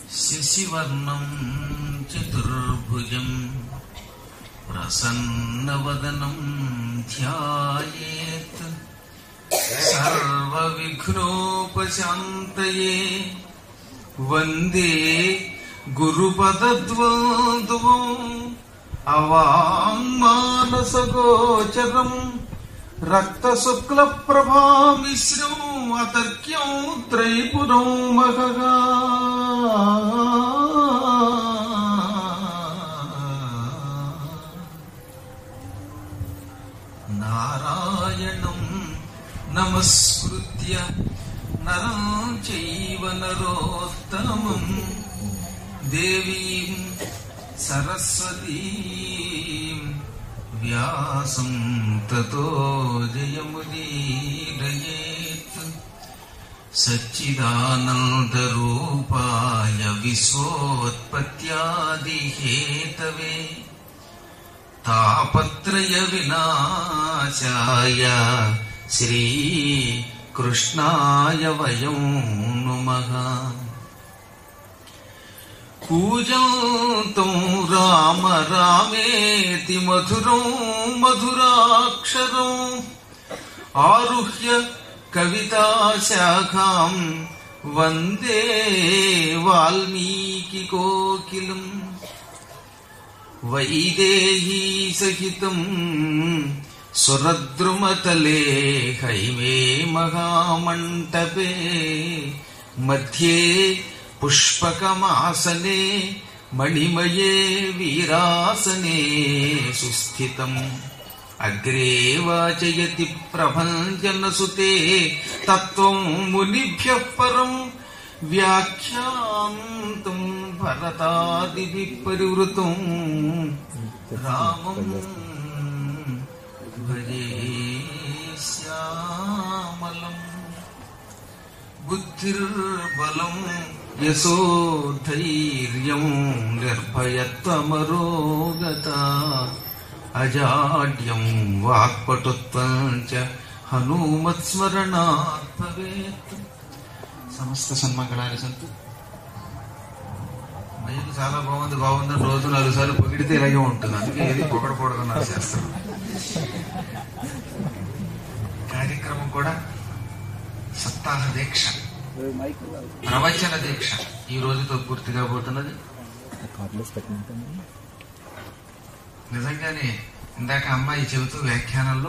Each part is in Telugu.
శశివర్ణం చతుర్భుజం ప్రసన్నవదనం ధ్యాయేత్ సర్వవిఘ్నోపశాంతయే వందే గురుపదద్వంద్వం అవాంగ్మానసగోచరం రక్తశుక్లప్రభామిశ్రం అతర్క్యం త్రైపురం మహగా నారాయణం నమస్కృత్య నరం చైవ నరోత్తమం దేవీం సరస్వతీం వ్యాసం తతో జయముదీరయేత్ సచ్చిదానందరూపాయ విశ్వోత్పత్యాదిహేతవే తాపత్రయ వినాశాయ శ్రీ కృష్ణాయ వయం నుమః కూజంతం రామ రామేతి మధురం మధురాక్షరం ఆరుహ్య కవితాశాఖాం వందే వాల్మీకి కోకిలం వైదేహీ సహితం సురద్రుమతలే హైమే మహామంటపే మధ్యే పుష్పకమాసనే మణిమయే వీరాసనే సుస్థితం అగ్రే వాచయతి ప్రభంజనసుతే తత్వం మునిభ్యః పరం వ్యాఖ్యాంతం భరతాదిభిः పరివృతం రామం భజే శ్యామలం బుద్ధిర్బలం యశోధైర్యం నిర్భయత్వమరోగత అజాడ్యం వాక్పటుత్వం చ హనుమత్స్మరణాత్ భవేత్ సమస్త సన్మంగళాన్ని సంతు మైకు చాలా బాగుంది బాగుంది అని రోజు నాలుగు సార్లు పొగిడితే ఇలాగే ఉంటుంది అందుకే ఏది పొగడకూడదన్నారు చేస్తారు కార్యక్రమం కూడా సప్తాహ దీక్ష ప్రవచన దీక్ష ఈ రోజుతో పూర్తిగా పోతున్నది నిజంగానే ఇందాక అమ్మాయి చెబుతూ వ్యాఖ్యానంలో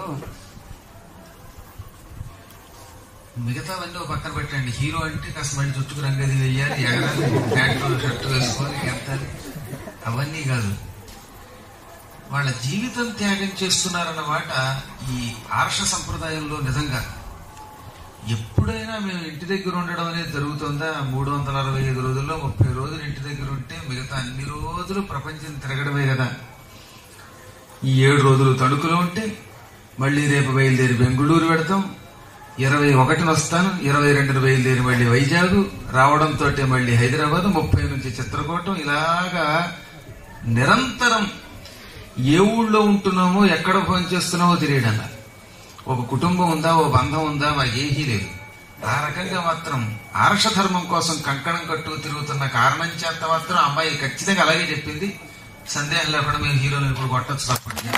మిగతావన్నీ ఒక పక్కన పెట్టండి హీరో అంటే కాస్త మళ్ళీ చుట్టుకు రంగది వెయ్యాలి ఎగరాలి ప్యాంటు షర్టు వేసుకొని ఎంతాలి అవన్నీ కాదు వాళ్ళ జీవితం త్యాగం చేస్తున్నారన్నమాట ఈ ఆర్ష సంప్రదాయంలో నిజంగా ఎప్పుడైనా మేము ఇంటి దగ్గర ఉండడం అనేది జరుగుతుందా మూడు వందల అరవై ఐదు రోజుల్లో ముప్పై రోజులు ఇంటి దగ్గర ఉంటే మిగతా అన్ని రోజులు ప్రపంచం తిరగడమే కదా ఈ ఏడు రోజులు తణుకులో ఉంటే మళ్ళీ రేపు బయలుదేరి బెంగుళూరు పెడతాం ఇరవై ఒకటిన వస్తాను ఇరవై రెండున బయలుదేరి మళ్ళీ వైజాగ్ రావడంతో మళ్ళీ హైదరాబాద్ ముప్పై నుంచి చిత్రకూటం ఇలాగా నిరంతరం ఏ ఊళ్ళో ఉంటున్నామో ఎక్కడ ఫోన్ చేస్తున్నామో తెలియడం ఒక కుటుంబం ఉందా ఓ బంధం ఉందా మాకేమీ లేదు ఆ రకంగా మాత్రం ఆర్షధర్మం కోసం కంకణం కట్టు తిరుగుతున్న కారణం చేత మాత్రం అమ్మాయి ఖచ్చితంగా అలాగే చెప్పింది సందేహం లేకుండా మేము హీరోని ఇప్పుడు కొట్టచ్చు తప్పండి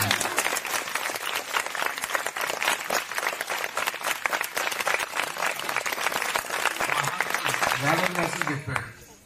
వేదవ్యాసుడు చెప్పాడు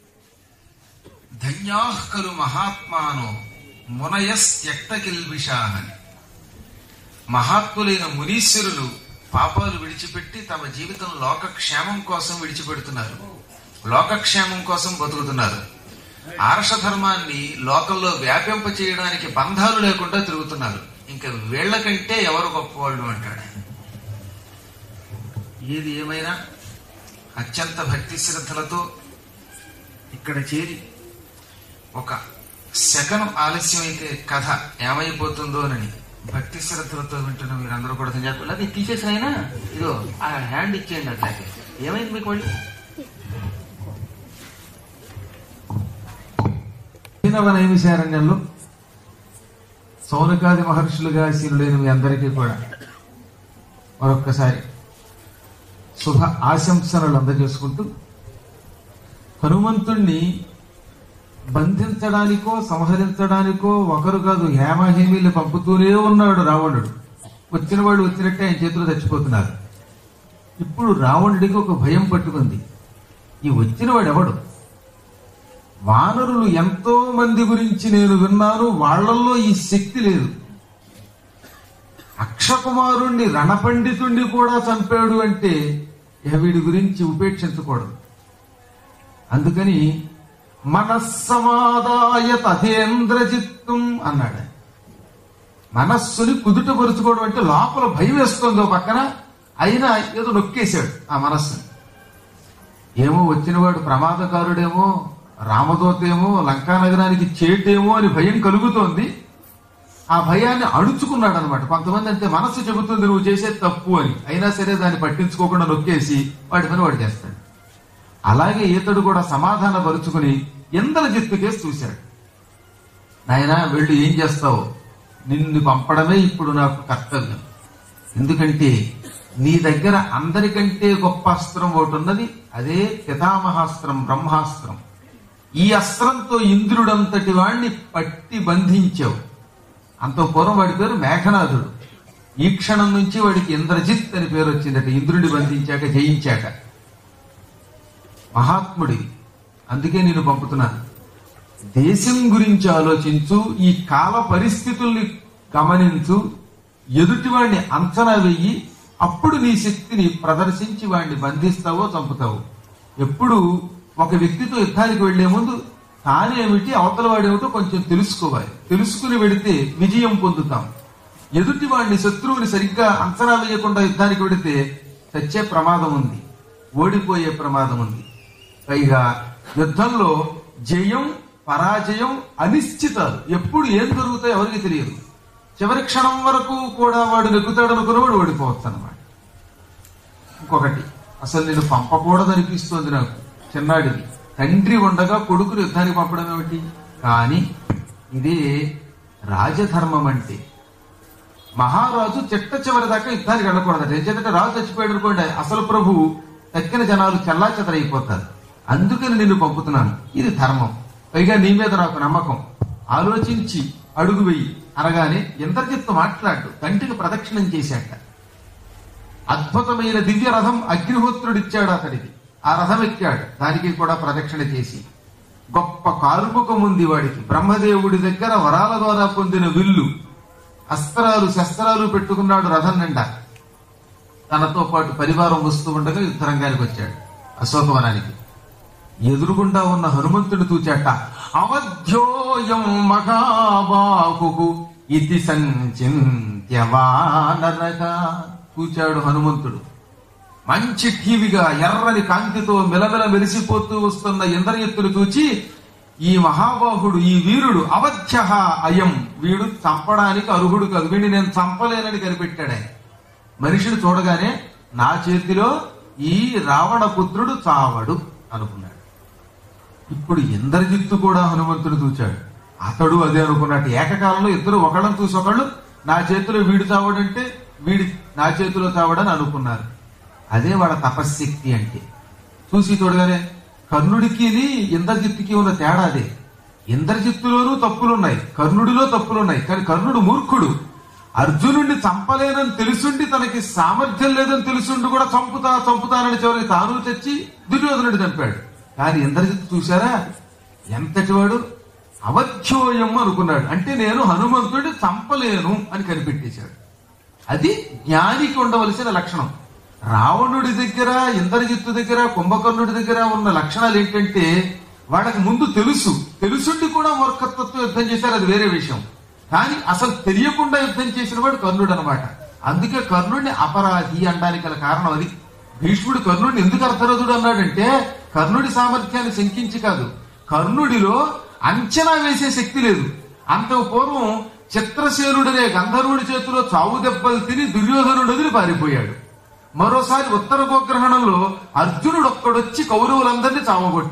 ధన్యాః ఖలు మహాత్మానో మునయస్త్యక్త కిల్బిషాహని మహాత్ములైన మునీశ్వరులు పాపాలు విడిచిపెట్టి తమ జీవితం లోకక్షేమం కోసం విడిచిపెడుతున్నారు లోకక్షేమం కోసం బతుకుతున్నారు ఆర్షధర్మాన్ని లోకంలో వ్యాపింప చేయడానికి బంధాలు లేకుండా తిరుగుతున్నారు ఇంకా వీళ్ళకంటే ఎవరు గొప్పవాళ్ళు అంటాడు ఏది ఏమైనా అత్యంత భక్తి శ్రద్ధలతో ఇక్కడ చేరి ఒక సెకను ఆలస్యమైతే కథ ఏమైపోతుందోనని భక్తి శ్రద్ధలతో వింటున్న మీరందరూ కూడా చెప్పాలి అది తీసేసిన అయినా ఇదో ఆ హ్యాండ్ ఇచ్చేయండి అట్లాగే ఏమైంది మీకు వాళ్ళు అభినవ నైమిశారణ్యంలో సౌనకాది మహర్షులుగా శీలుడైన మీ అందరికీ కూడా మరొక్కసారి శుభ ఆశంసనలు అందజేసుకుంటూ హనుమంతుణ్ణి బంధించడానికో సంహరించడానికో ఒకరు కాదు హేమహేమీలు పంపుతూనే ఉన్నాడు రావణుడు వచ్చిన వాళ్ళు వచ్చినట్టే ఆయన చేతులు చచ్చిపోతున్నారు ఇప్పుడు రావణుడికి ఒక భయం పట్టుకుంది ఈ వచ్చిన వాడు ఎవడు వానరులు ఎంతో మంది గురించి నేను విన్నాను వాళ్ళల్లో ఈ శక్తి లేదు అక్షకుమారుణ్ణి రణపండితుణ్ణి కూడా చంపాడు అంటే ఇక వీడి గురించి ఉపేక్షించకూడదు అందుకని మనస్సమాదాయ తథేంద్రజిత్తం అన్నాడు ఆయన. మనస్సుని కుదుటపరుచుకోవడం అంటే లోపల భయం వేస్తుంది ఓ పక్కన అయినా ఏదో నొక్కేశాడు ఆ మనస్సుని ఏమో వచ్చినవాడు ప్రమాదకారుడేమో రామదూతేమో లంకా నగరానికి చేటేమో అని భయం కలుగుతోంది ఆ భయాన్ని అణుచుకున్నాడు అనమాట కొంతమంది అంటే మనస్సు చెబుతుంది నువ్వు చేసేది తప్పు అని అయినా సరే దాన్ని పట్టించుకోకుండా నొక్కేసి వాడి పని వాడు చేస్తాడు అలాగే ఈతడు కూడా సమాధాన పరుచుకుని ఇంద్రజిత్తు కేసు చూశాడు నాయనా వెళ్ళి ఏం చేస్తావు నిన్ను పంపడమే ఇప్పుడు నాకు కర్తవ్యం ఎందుకంటే నీ దగ్గర అందరికంటే గొప్ప అస్త్రం ఒకటి ఉన్నది అదే పితామహాస్త్రం బ్రహ్మాస్త్రం ఈ అస్త్రంతో ఇంద్రుడంతటి వాణ్ణి పట్టి బంధించావు అంత పూర్వం వాడి పేరు మేఘనాథుడు ఈ క్షణం నుంచి వాడికి ఇంద్రజిత్ అని పేరు వచ్చిందట ఇంద్రుడిని బంధించాక జయించాక మహాత్ముడివి అందుకే నేను పంపుతున్నాను దేశం గురించి ఆలోచించు ఈ కాల పరిస్థితుల్ని గమనించు ఎదుటివాడిని అంచనా వెయ్యి అప్పుడు నీ శక్తిని ప్రదర్శించి వాడిని బంధిస్తావో చంపుతావు ఎప్పుడు ఒక వ్యక్తితో యుద్ధానికి వెళ్లే ముందు తానేమిటి అవతల వాడేమిటో కొంచెం తెలుసుకోవాలి తెలుసుకుని వెడితే విజయం పొందుతాం ఎదుటి వాడిని శత్రువుని సరిగ్గా అంచనా వేయకుండా యుద్ధానికి వెడితే చచ్చే ప్రమాదం ఉంది ఓడిపోయే ప్రమాదం ఉంది పైగా యుద్ధంలో జయం పరాజయం అనిశ్చితాలు ఎప్పుడు ఏం జరుగుతాయో ఎవరికి తెలియదు చివరి క్షణం వరకు కూడా వాడు నెగ్గుతాడు అనుకున్నవాడు ఓడిపోవచ్చు అనమాట ఇంకొకటి అసలు నేను పంపకూడదు అనిపిస్తోంది నాకు చిన్నాడిది తండ్రి ఉండగా కొడుకుని యుద్ధానికి పంపడం ఏమిటి కానీ ఇదే రాజధర్మం అంటే మహారాజు చిట్ట చివరి దాకా యుద్ధానికి వెళ్ళకూడదు ఎందుకంటే రాజు చచ్చిపోయాడు అనుకోండి అసలు ప్రభువు తక్కిన జనాలు చెల్లా చెదరైపోతారు అందుకని నిన్ను పంపుతున్నాను ఇది ధర్మం పైగా నీ మీద నాకు నమ్మకం ఆలోచించి అడుగు వెయ్యి అనగానే ఇంద్రజిత్తు మాట్లాడు తండ్రికి ప్రదక్షిణం చేశాట అద్భుతమైన దివ్య రథం అగ్నిహోత్రుడిచ్చాడు అతడికి ఆ రథం ఎక్కాడు దానికి కూడా ప్రదక్షిణ చేసి గొప్ప కారుముఖం ఉంది వాడికి బ్రహ్మదేవుడి దగ్గర వరాల ద్వారా పొందిన విల్లు అస్త్రాలు శస్త్రాలు పెట్టుకున్నాడు రథం నిండా తనతో పాటు పరివారం వస్తూ ఉండగా యుద్ధరంగానికి వచ్చాడు అశోకవనానికి ఎదురుగుండా ఉన్న హనుమంతుడు తూచాట అవధ్యోయం మహాబాహు ఇది సంచింత్యవానరగా కూచాడు హనుమంతుడు మంచి టీవీగా ఎర్రని కాంతితో మిలమిల మెరిసిపోతూ వస్తున్న ఇంద్రయత్తులు చూచి ఈ మహాబాహుడు ఈ వీరుడు అవధ్య అయం వీడు చంపడానికి అర్హుడు కాదు వీడిని నేను చంపలేనని కనిపెట్టాడు ఆయన మనిషిని చూడగానే నా చేతిలో ఈ రావణ పుత్రుడు చావడు అనుకున్నాడు ఇప్పుడు ఇంద్రజిత్తు కూడా హనుమంతుడు చూచాడు అతడు అదే అనుకున్నట్టు ఏకకాలంలో ఇద్దరు ఒకళ్ళని చూసి ఒకళ్ళు నా చేతిలో వీడు చావడంటే వీడి నా చేతిలో చావడని అనుకున్నారు అదే వాళ్ళ తపశ్శక్తి అంటే చూసి చూడగానే కర్ణుడికి ఇంద్రజిత్తుకి ఉన్న తేడా అదే ఇంద్రజిత్తులోనూ తప్పులున్నాయి కర్ణుడిలో తప్పులున్నాయి కానీ కర్ణుడు మూర్ఖుడు అర్జునుడిని చంపలేనని తెలుసుండి తనకి సామర్థ్యం లేదని తెలుసుండి కూడా చంపుతా చంపుతానని చివరికి తాను తెచ్చి దుర్యోధనుడు చంపాడు కానీ ఇంద్రజిత్తు చూసారా ఎంతటి వాడు అవధ్యోయం అనుకున్నాడు అంటే నేను హనుమంతుడిని చంపలేను అని కనిపెట్టేశాడు అది జ్ఞానికి ఉండవలసిన లక్షణం రావణుడి దగ్గర ఇంద్రజిత్తు దగ్గర కుంభకర్ణుడి దగ్గర ఉన్న లక్షణాలు ఏంటంటే వాళ్ళకి ముందు తెలుసు తెలుసుండి కూడా మూర్ఖత్వంతో యుద్ధం చేశారు అది వేరే విషయం కానీ అసలు తెలియకుండా యుద్ధం చేసిన వాడు కర్ణుడు అనమాట అందుకే కర్ణుడిని అపరాధి అనడానికి గల కారణం అది భీష్ముడు కర్ణుడిని ఎందుకు అర్థరథుడు అన్నాడంటే కర్ణుడి సామర్థ్యాన్ని శంకించి కాదు కర్ణుడిలో అంచనా వేసే శక్తి లేదు అంత పూర్వం చిత్రసేనుడనే గంధర్వుడి చేతిలో చావు దెబ్బలు తిని దుర్యోధనుడు వదిలి పారిపోయాడు మరోసారి ఉత్తర గోగ్రహణంలో అర్జునుడు ఒక్కడొచ్చి కౌరవులందరినీ చావగొట్టాడు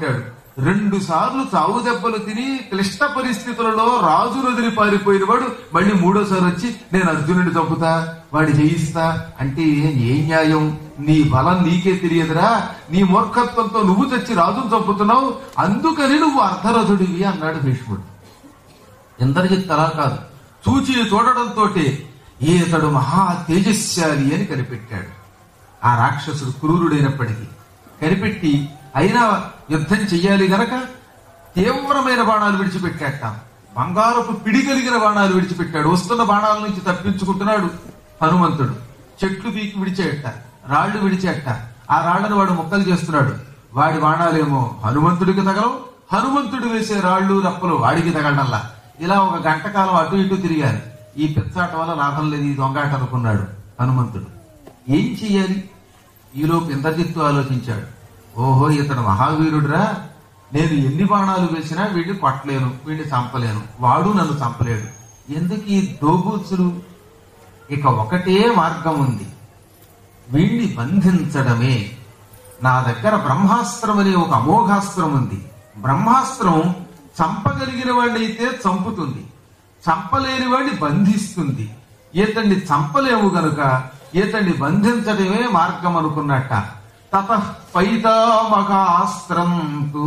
రెండు సార్లు చావు దెబ్బలు తిని క్లిష్ట పరిస్థితులలో రాజు వదిలి పారిపోయిన వాడు మళ్ళీ మూడోసారి వచ్చి నేను అర్జునుడిని చంపుతా వాడి జయిస్తా అంటే ఏ న్యాయం నీ బలం నీకే తెలియదురా నీ మూర్ఖత్వంతో నువ్వు తెచ్చి రాజును చంపుతున్నావు అందుకని నువ్వు అర్ధరథుడివి అన్నాడు భీష్ముడు ఇంద్రజిత్ అలా కాదు చూచి చూడడంతో ఈతడు మహా తేజస్శాలి అని కనిపెట్టాడు ఆ రాక్షసుడు క్రూరుడైనప్పటికీ కనిపెట్టి అయినా యుద్ధం చెయ్యాలి గనక తీవ్రమైన బాణాలు విడిచిపెట్టాట బంగారపు పిడి కలిగిన బాణాలు విడిచిపెట్టాడు వస్తున్న బాణాల నుంచి తప్పించుకుంటున్నాడు హనుమంతుడు చెట్లు పీకి విడిచేట రాళ్లు విడిచేట ఆ రాళ్లను వాడు ముక్కలు చేస్తున్నాడు వాడి బాణాలేమో హనుమంతుడికి తగలవు హనుమంతుడు వేసే రాళ్లు రప్పలు వాడికి తగలడంలా ఇలా ఒక గంట కాలం అటు ఇటు తిరిగారు ఈ పెచ్చాట వల్ల లాభం లేదు ఈ దొంగాట అనుకున్నాడు హనుమంతుడు ఏం చెయ్యాలి ఈలోపు ఇంద్రజిత్తు ఆలోచించాడు ఓహో ఇతడు మహావీరుడురా నేను ఎన్ని బాణాలు వేసినా వీడిని కొట్టలేను వీడిని చంపలేను వాడు నన్ను చంపలేడు ఎందుకు ఈ దోబూచులు ఇక ఒకటే మార్గం ఉంది వీణ్ణి బంధించడమే నా దగ్గర బ్రహ్మాస్త్రం అనే ఒక అమోఘాస్త్రం ఉంది బ్రహ్మాస్త్రం చంపగలిగిన వాడినైతే చంపుతుంది చంపలేని వాడిని బంధిస్తుంది ఈతన్ని చంపలేము గనుక ఈతన్ని బంధించడమే మార్గం అనుకున్నట్ట తత పైతామహాస్త్రం తు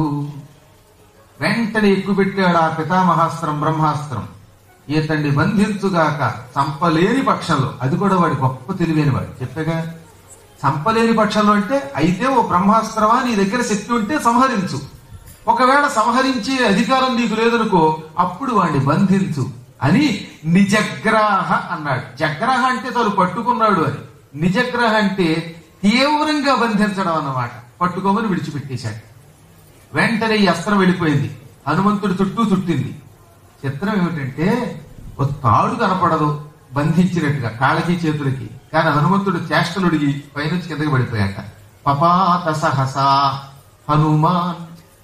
వెంటనే ఎక్కుపెట్టాడు ఆ పితామహాస్త్రం బ్రహ్మాస్త్రం ఈతన్ని బంధించుగాక చంపలేని పక్షంలో అది కూడా వాడి గొప్ప తెలివైన వాడు చెప్పగా చంపలేని పక్షంలో అంటే అయితే ఓ బ్రహ్మాస్త్రమా నీ దగ్గర శక్తి ఉంటే సంహరించు ఒకవేళ సంహరించే అధికారం నీకు లేదనుకో అప్పుడు వాడిని బంధించు అని నిజగ్రాహ అన్నాడు జగ్రహ అంటే తను పట్టుకున్నాడు అని నిజగ్రహ అంటే తీవ్రంగా బంధించడం అన్నమాట పట్టుకోమని విడిచిపెట్టేశాడు వెంటనే ఈ అస్త్రం వెళ్ళిపోయింది హనుమంతుడి చుట్టూ చుట్టింది చిత్రం ఏమిటంటే ఒక తాడు కనపడదు బంధించినట్టుగా కాళ్ళకి చేతులకి కానీ హనుమంతుడు చేష్టలుడిగి పైనుంచి కిందకి పడిపోయాక పపాత సహసా హనుమాన్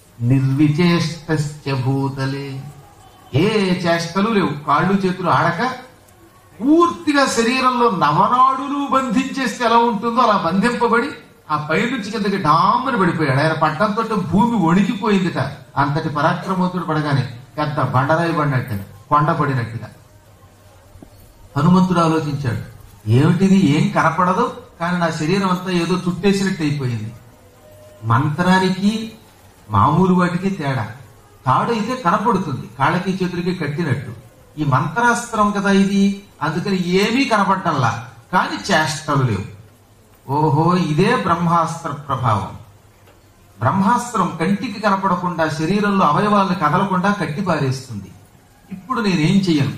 నిర్విచేష్ట భూతలే ఏ చేష్టలు లేవు కాళ్ళు చేతులు ఆడక పూర్తిగా శరీరంలో నవనాడులు బంధించేస్తే ఎలా ఉంటుందో అలా బంధింపబడి ఆ పైనుంచి కిందకి డామ్మని పడిపోయాడు ఆయన పట్టంతో భూమి వణికిపోయిందిట అంతటి పరాక్రమవంతుడు పడగానే పెద్ద బండరాయి పడినట్టుగా కొండ పడినట్టుగా హనుమంతుడు ఆలోచించాడు ఏమిటిది ఏం కనపడదు కానీ నా శరీరం అంతా ఏదో చుట్టేసినట్టు అయిపోయింది మంత్రానికి మామూలు వాటికి తేడా తాడు అయితే కనపడుతుంది కాళ్ళకి చేతులకి కట్టినట్టు ఈ మంత్రాస్త్రం కదా ఇది అందుకని ఏమీ కనపడటంలా కానీ చేష్టలు లేవు ఓహో ఇదే బ్రహ్మాస్త్ర ప్రభావం బ్రహ్మాస్త్రం కంటికి కనపడకుండా శరీరంలో అవయవాలను కదలకుండా కట్టి పారేస్తుంది ఇప్పుడు నేనేం చెయ్యను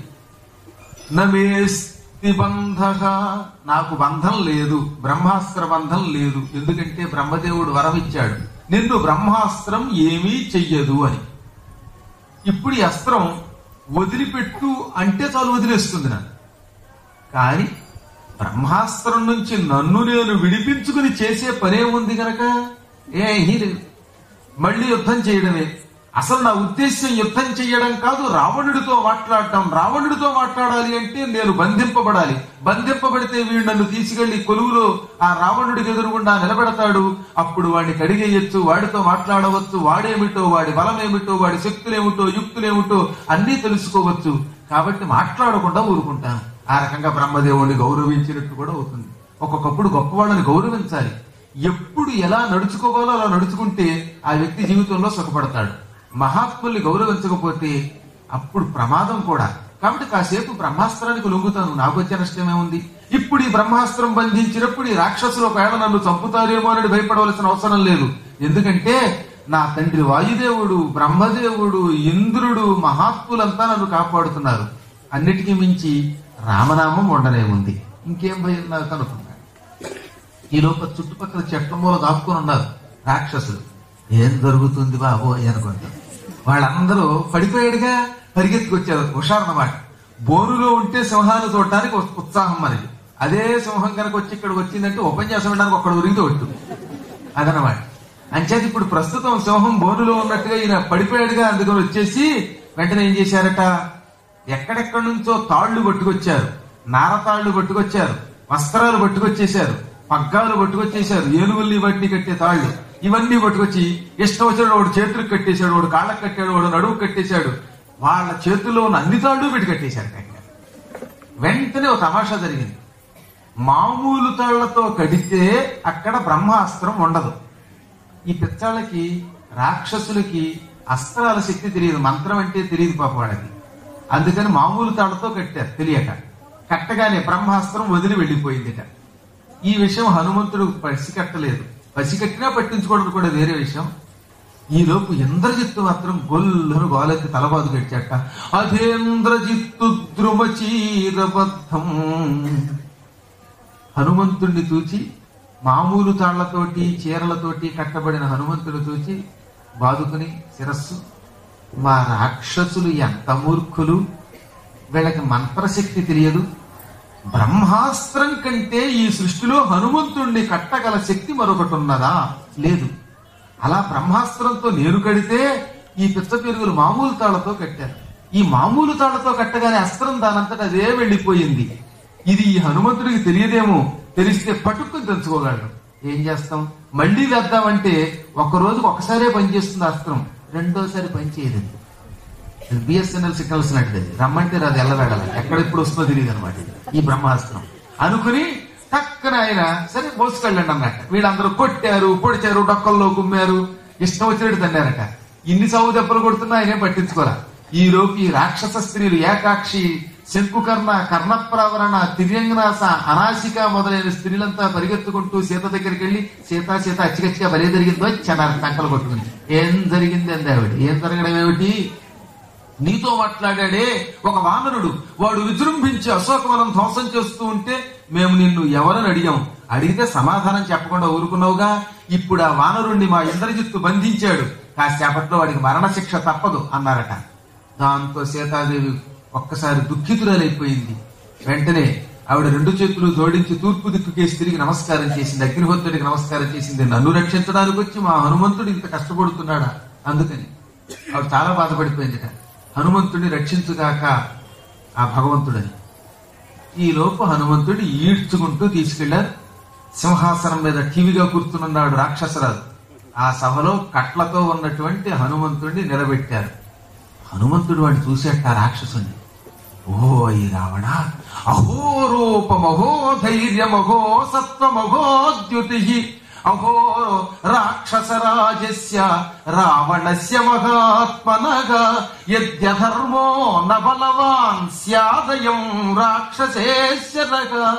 నమేస్తి బంధ నాకు బంధం లేదు బ్రహ్మాస్త్ర బంధం లేదు ఎందుకంటే బ్రహ్మదేవుడు వరమిచ్చాడు నిన్ను బ్రహ్మాస్త్రం ఏమీ చెయ్యదు అని ఇప్పుడు ఈ అస్త్రం వదిలిపెట్టు అంటే చాలు వదిలేస్తుంది నన్ను కానీ బ్రహ్మాస్త్రం నుంచి నన్ను నేను విడిపించుకుని చేసే పనే ఉంది గనక ఏ లేదు మళ్ళీ యుద్ధం చేయడమే అసలు నా ఉద్దేశం యుద్ధం చేయడం కాదు రావణుడితో మాట్లాడటం రావణుడితో మాట్లాడాలి అంటే నేను బంధింపబడాలి బంధింపబడితే వీడు నన్ను తీసుకెళ్లి కొలువులో ఆ రావణుడికి ఎదురుగుండా నిలబెడతాడు అప్పుడు వాడిని కడిగేయచ్చు వాడితో మాట్లాడవచ్చు వాడేమిటో వాడి బలమేమిటో వాడి శక్తులేమిటో యుక్తులేమిటో అన్నీ తెలుసుకోవచ్చు కాబట్టి మాట్లాడకుండా ఊరుకుంటాను ఆ రకంగా బ్రహ్మదేవుడిని గౌరవించినట్టు కూడా అవుతుంది ఒక్కొక్కప్పుడు గొప్పవాళ్ళని గౌరవించాలి ఎప్పుడు ఎలా నడుచుకోవాలో అలా నడుచుకుంటే ఆ వ్యక్తి జీవితంలో సుఖపడతాడు మహాత్ముల్ని గౌరవించకపోతే అప్పుడు ప్రమాదం కూడా కాబట్టి కాసేపు బ్రహ్మాస్త్రానికి లొంగుతాను నాకు వచ్చే నష్టమే ఉంది ఇప్పుడు ఈ బ్రహ్మాస్త్రం బంధించినప్పుడు ఈ రాక్షసులు ఒకవేళ నన్ను చంపుతారేమో అని భయపడవలసిన అవసరం లేదు ఎందుకంటే నా తండ్రి వాయుదేవుడు బ్రహ్మదేవుడు ఇంద్రుడు మహాత్ములంతా నన్ను కాపాడుతున్నారు అన్నిటికీ మించి రామనామం ఉండనే ఉంది ఇంకేం భయం నాకు అనుకున్నాను ఈ లోపల చుట్టుపక్కల చెట్ల మూల దాక్కుని ఉన్నారు రాక్షసులు ఏం జరుగుతుంది బాబోయ్ అనుకుంటా వాళ్ళందరూ పడిపోయాడుగా పరిగెత్తుకొచ్చారు హుషారన్నమాట బోనులో ఉంటే సింహాన్ని చూడటానికి ఉత్- ఉత్సాహం మనకి అదే సింహం కనుక వచ్చి ఇక్కడికి వచ్చిందంటే ఉపన్యాసం వినడానికి ఒక్కడ ఉరిగితే ఒట్టు అదనమాట అంచేది ఇప్పుడు ప్రస్తుతం సింహం బోనులో ఉన్నట్టుగా ఈయన పడిపోయాడుగా అందుకని వచ్చేసి వెంటనే ఏం చేశారట ఎక్కడెక్కడి నుంచో తాళ్లు పట్టుకొచ్చారు నారతాళ్లు పట్టుకొచ్చారు వస్త్రాలు పట్టుకొచ్చేశారు పగ్గాలు పట్టుకొచ్చేశారు ఏనుగుల్ని వాటిని కట్టే తాళ్లు ఇవన్నీ పట్టుకొచ్చి ఇష్టం వచ్చినాడు వాడు చేతులకు కట్టేశాడు వాడు కాళ్ళకు కట్టాడు వాడు నడువు కట్టేశాడు వాళ్ళ చేతుల్లో ఉన్న అన్ని తాళ్ళు పెట్టి కట్టేశాడు కట్టాడు వెంటనే ఒక తమాషా జరిగింది మామూలు తాళ్లతో కడితే అక్కడ బ్రహ్మాస్త్రం ఉండదు ఈ పిచ్చాళ్ళకి రాక్షసులకి అస్త్రాల శక్తి తెలియదు మంత్రం అంటే తెలియదు పాప వాళ్ళకి అందుకని మామూలు తాళ్లతో కట్టారు తెలియక కట్టగానే బ్రహ్మాస్త్రం వదిలి వెళ్ళిపోయిందిట ఈ విషయం హనుమంతుడు పసికట్టలేదు పసికట్టినా పట్టించుకోవడం కూడా వేరే విషయం ఈ లోపు ఇంద్రజిత్తు మాత్రం గొల్లును గోలెత్తి తలబాదు కట్టాక అధేంద్రజిత్తు ద్రుమచీరబద్ధం హనుమంతుణ్ణి చూచి మామూలు తాళ్లతోటి చీరలతోటి కట్టబడిన హనుమంతుడు చూచి బాదుకుని శిరస్సు మా రాక్షసులు ఎంత మూర్ఖులు వీళ్ళకి మంత్రశక్తి తెలియదు బ్రహ్మాస్త్రం కంటే ఈ సృష్టిలో హనుమంతుణ్ణి కట్టగల శక్తి మరొకటి ఉన్నదా లేదు అలా బ్రహ్మాస్త్రంతో నేను కడితే ఈ పిచ్చ పెరుగులు మామూలు తాళ్లతో కట్టారు ఈ మామూలు తాళ్లతో కట్టగానే అస్త్రం దానంతట అదే వెళ్ళిపోయింది ఇది ఈ హనుమంతుడికి తెలియదేమో తెలిస్తే పట్టుకుని తెలుసుకోగలడు ఏం చేస్తాం మళ్ళీ వేద్దామంటే ఒక రోజుకు ఒకసారే పనిచేస్తుంది అస్త్రం రెండోసారి పనిచేయదు బిఎస్ఎన్ఎల్ సిగ్నల్స్ లాంటిది అది. రమ్మంటే అది ఎల్లవేళ ఎక్కడ ఎప్పుడు వస్తుందో తెలియదు అనమాట ఈ బ్రహ్మాస్త్రం అనుకుని టక్కన ఆయన సరే మోసుకెళ్ళండి అన్నట్ట వీళ్ళందరూ కొట్టారు పొడిచారు డొక్కల్లో కుమ్మారు ఇష్టం వచ్చినట్టు తన్నారట ఇన్ని సాగు దెబ్బలు కొడుతున్నా ఆయనే పట్టించుకోరా ఈ లోపు ఈ రాక్షస స్త్రీలు ఏకాక్షి శంకుకర్ణ కర్ణప్రావరణ తిర్యంగనాస అనాసిక మొదలైన స్త్రీలంతా పరిగెత్తుకుంటూ సీత దగ్గరికి వెళ్ళి సీత సీత అచ్చికచ్చిగా బలే జరిగిందో చనారు సంకలు కొట్టుకుంది ఏం జరిగింది అంది ఆవిడ ఏం జరగడం ఏమిటి నీతో మాట్లాడాడే ఒక వానరుడు వాడు విజృంభించి అశోకవనం ధ్వంసం చేస్తూ ఉంటే మేము నిన్ను ఎవరని అడిగాం అడిగితే సమాధానం చెప్పకుండా ఊరుకున్నావుగా ఇప్పుడు ఆ వానరుణ్ణి మా ఇంద్రజిత్తు బంధించాడు కాసేపట్లో వాడికి మరణశిక్ష తప్పదు అన్నారట దాంతో సీతాదేవి ఒక్కసారి దుఃఖితురాలైపోయింది వెంటనే ఆవిడ రెండు చేతులు జోడించి తూర్పు దిక్కుకేసి తిరిగి నమస్కారం చేసింది అగ్నిహోత్రుడికి నమస్కారం చేసింది నన్ను రక్షించడానికి వచ్చి మా హనుమంతుడు ఇంత కష్టపడుతున్నాడా అందుకని ఆవిడ చాలా బాధపడిపోయిందిట హనుమంతుడిని రక్షించుగాక ఆ భగవంతుడని ఈ లోపు హనుమంతుడు ఈడ్చుకుంటూ తీసుకెళ్లారు సింహాసనం మీద టీవీగా కూర్చున్నాడు రాక్షసరాజు ఆ సభలో కట్లతో ఉన్నటువంటి హనుమంతుడిని నిలబెట్టారు హనుమంతుడు వాడిని చూసేట ఆ రాక్షసుని ఓ ఈ రావణ అహో రూపమహో ధైర్యమహో సత్వమహో ద్యుతి అహో రాక్షసరాజస్య రావణస్య మహాత్మనగా యద్యధర్మో న బలవాన్ స్యాదయం రాక్షసేశ్వరగా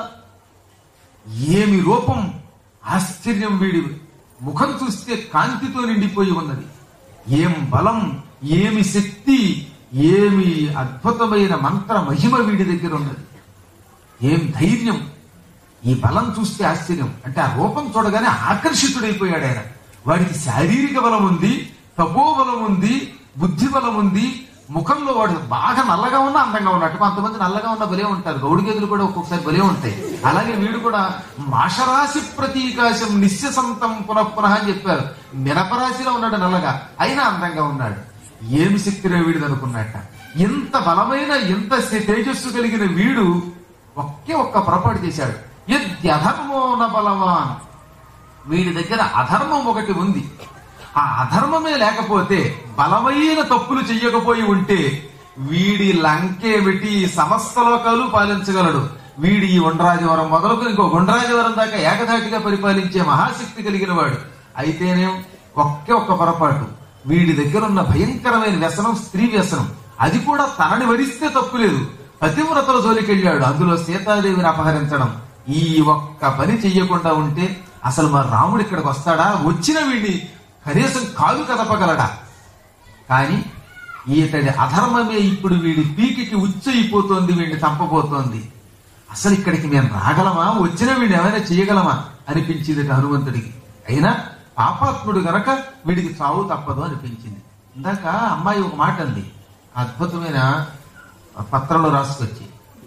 ఏమి రూపం ఆశ్చర్యం వీడి ముఖం చూస్తే కాంతితో నిండిపోయి ఉన్నది ఏం బలం ఏమి శక్తి ఏమి అద్భుతమైన మంత్ర మహిమ వీడి దగ్గర ఉన్నది ఏం ధైర్యం ఈ బలం చూస్తే ఆశ్చర్యం అంటే ఆ రూపం చూడగానే ఆకర్షితుడైపోయాడు ఆయన వాడికి శారీరక బలం ఉంది తపోబలం ఉంది బుద్ధి బలం ఉంది ముఖంలో వాడు బాగా నల్లగా ఉన్నా అందంగా ఉన్నట్టు కొంతమంది నల్లగా ఉన్న బలే ఉంటారు గౌడి గేదెలు కూడా ఒక్కొక్కసారి బలే ఉంటాయి అలాగే వీడు కూడా మాషరాశి ప్రతీకాశం నిశ్చసంతం పునః పునః అని చెప్పారు మినపరాశిలో ఉన్నాడు నల్లగా అయినా అందంగా ఉన్నాడు ఏమి శక్తిలో వీడిది అనుకున్నట్ట ఇంత బలమైన ఇంత తేజస్సు కలిగిన వీడు ఒకే ఒక్క పొరపాటు చేశాడు యద్యధర్మో న బలవాన్ వీడి దగ్గర అధర్మం ఒకటి ఉంది ఆ అధర్మమే లేకపోతే బలమైన తప్పులు చెయ్యకపోయి ఉంటే వీడి లంకేమిటి సమస్త లోకాలు పాలించగలడు వీడి ఈ ఉండ్రాజవరం మొదలుకు ఇంకో గుండ్రాజవరం దాకా ఏకధాటిగా పరిపాలించే మహాశక్తి కలిగిన వాడు అయితేనేం ఒకే ఒక్క పొరపాటు వీడి దగ్గర ఉన్న భయంకరమైన వ్యసనం స్త్రీ వ్యసనం అది కూడా తనని వరిస్తే తప్పు లేదు పతివ్రతల జోలికెళ్ళాడు అందులో సీతాదేవిని అపహరించడం ఈ ఒక్క పని చెయ్యకుండా ఉంటే అసలు మా రాముడు ఇక్కడికి వస్తాడా వచ్చిన వీడిని కనీసం కాలు కదపగలడా కానీ ఈతడి అధర్మమే ఇప్పుడు వీడి పీకికి ఉచ్చయిపోతోంది వీడిని చంపబోతోంది అసలు ఇక్కడికి మేము రాగలమా వచ్చిన వీడిని ఏమైనా చేయగలమా అనిపించింది హనుమంతుడికి అయినా పాపాత్ముడు గనక వీడికి చావు తప్పదు అనిపించింది ఇందాక అమ్మాయి ఒక మాట అంది అద్భుతమైన పత్రంలో రాసుకొచ్చి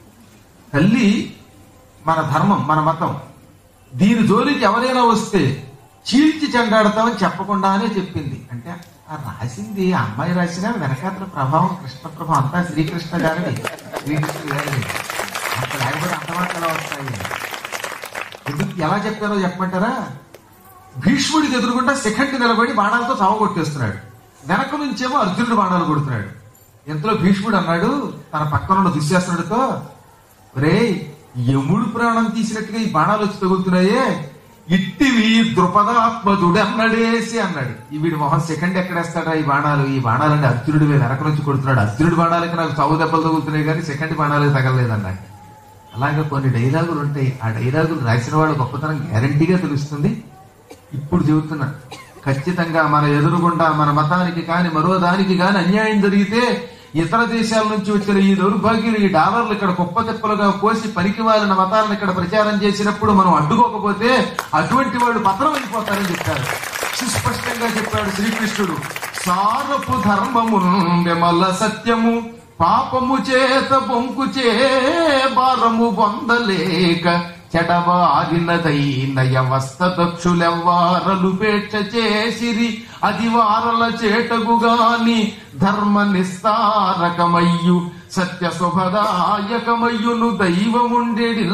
తల్లి మన ధర్మం మన మతం దీని జోలికి ఎవరైనా వస్తే చీల్చి చెండాడతామని చెప్పకుండానే చెప్పింది అంటే ఆ రాసింది ఆ అమ్మాయి రాసిన వెనకాతల ప్రభావం కృష్ణ ప్రభావం అంతా శ్రీకృష్ణ గారిది శ్రీకృష్ణ గారిది అక్కడ ఆయన కూడా అంత మాటలు వస్తాయి ఎందుకు ఎలా చెప్పారో చెప్పమంటారా భీష్ముడికి ఎదురుగుండా శిఖండి నిలబడి బాణాలతో చావగొట్టేస్తున్నాడు వెనక నుంచేమో అర్జునుడు బాణాలు కొడుతున్నాడు ఇంతలో భీష్ముడు అన్నాడు తన పక్కనున్న దుశ్శాసనుడితో రే యముడు ప్రాణం తీసినట్టుగా ఈ బాణాలు వచ్చి తగులుతున్నాయే ఇట్టివి ద్రుపదాత్మదుడు అన్నడేసి అన్నాడు ఈ వీడి మొహం సెకండ్ ఎక్కడేస్తాడా ఈ బాణాలు ఈ బాణాలంటే అర్జునుడి మీద వెనక నుంచి కొడుతున్నాడు అర్జునుడి బాణాలకి నాకు చావు దెబ్బలు తగులుతున్నాయి కానీ సెకండ్ బాణాలకి తగలలేదన్నాడు అలాగే కొన్ని డైలాగులు ఉంటాయి ఆ డైలాగులు రాసిన వాళ్ళ గొప్పతనం గ్యారంటీగా తెలుస్తుంది ఇప్పుడు చెబుతున్నా ఖచ్చితంగా మన ఎదురుగుండా మన మతానికి కాని మరో దానికి కాని అన్యాయం జరిగితే ఇతర దేశాల నుంచి వచ్చిన ఈ దౌర్భాగ్యులు ఈ డాలర్లు ఇక్కడ కుప్ప తెప్పలుగా పోసి పనికి మాలిన మతాలను ఇక్కడ ప్రచారం చేసినప్పుడు మనం అడ్డుకోకపోతే అటువంటి వాళ్ళు పత్రం అయిపోతారని చెప్పారు సుస్పష్టంగా చెప్పాడు శ్రీకృష్ణుడు సారపు ధర్మము విమల సత్యము పాపము చేత బొంకుచే భారము పొందలేక చెడవారినదైన వ్యవస్థ దక్షులెవ్వారలు పేక్ష చేసిరి అది వారల చేటగుగాని ధర్మ నిస్తారకమయ్యు సత్య శుభదాయకమయ్యును దైవముండెడి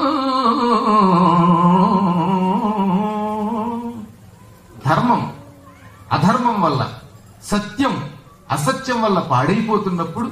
ధర్మం అధర్మం వల్ల సత్యం అసత్యం వల్ల పాడైపోతున్నప్పుడు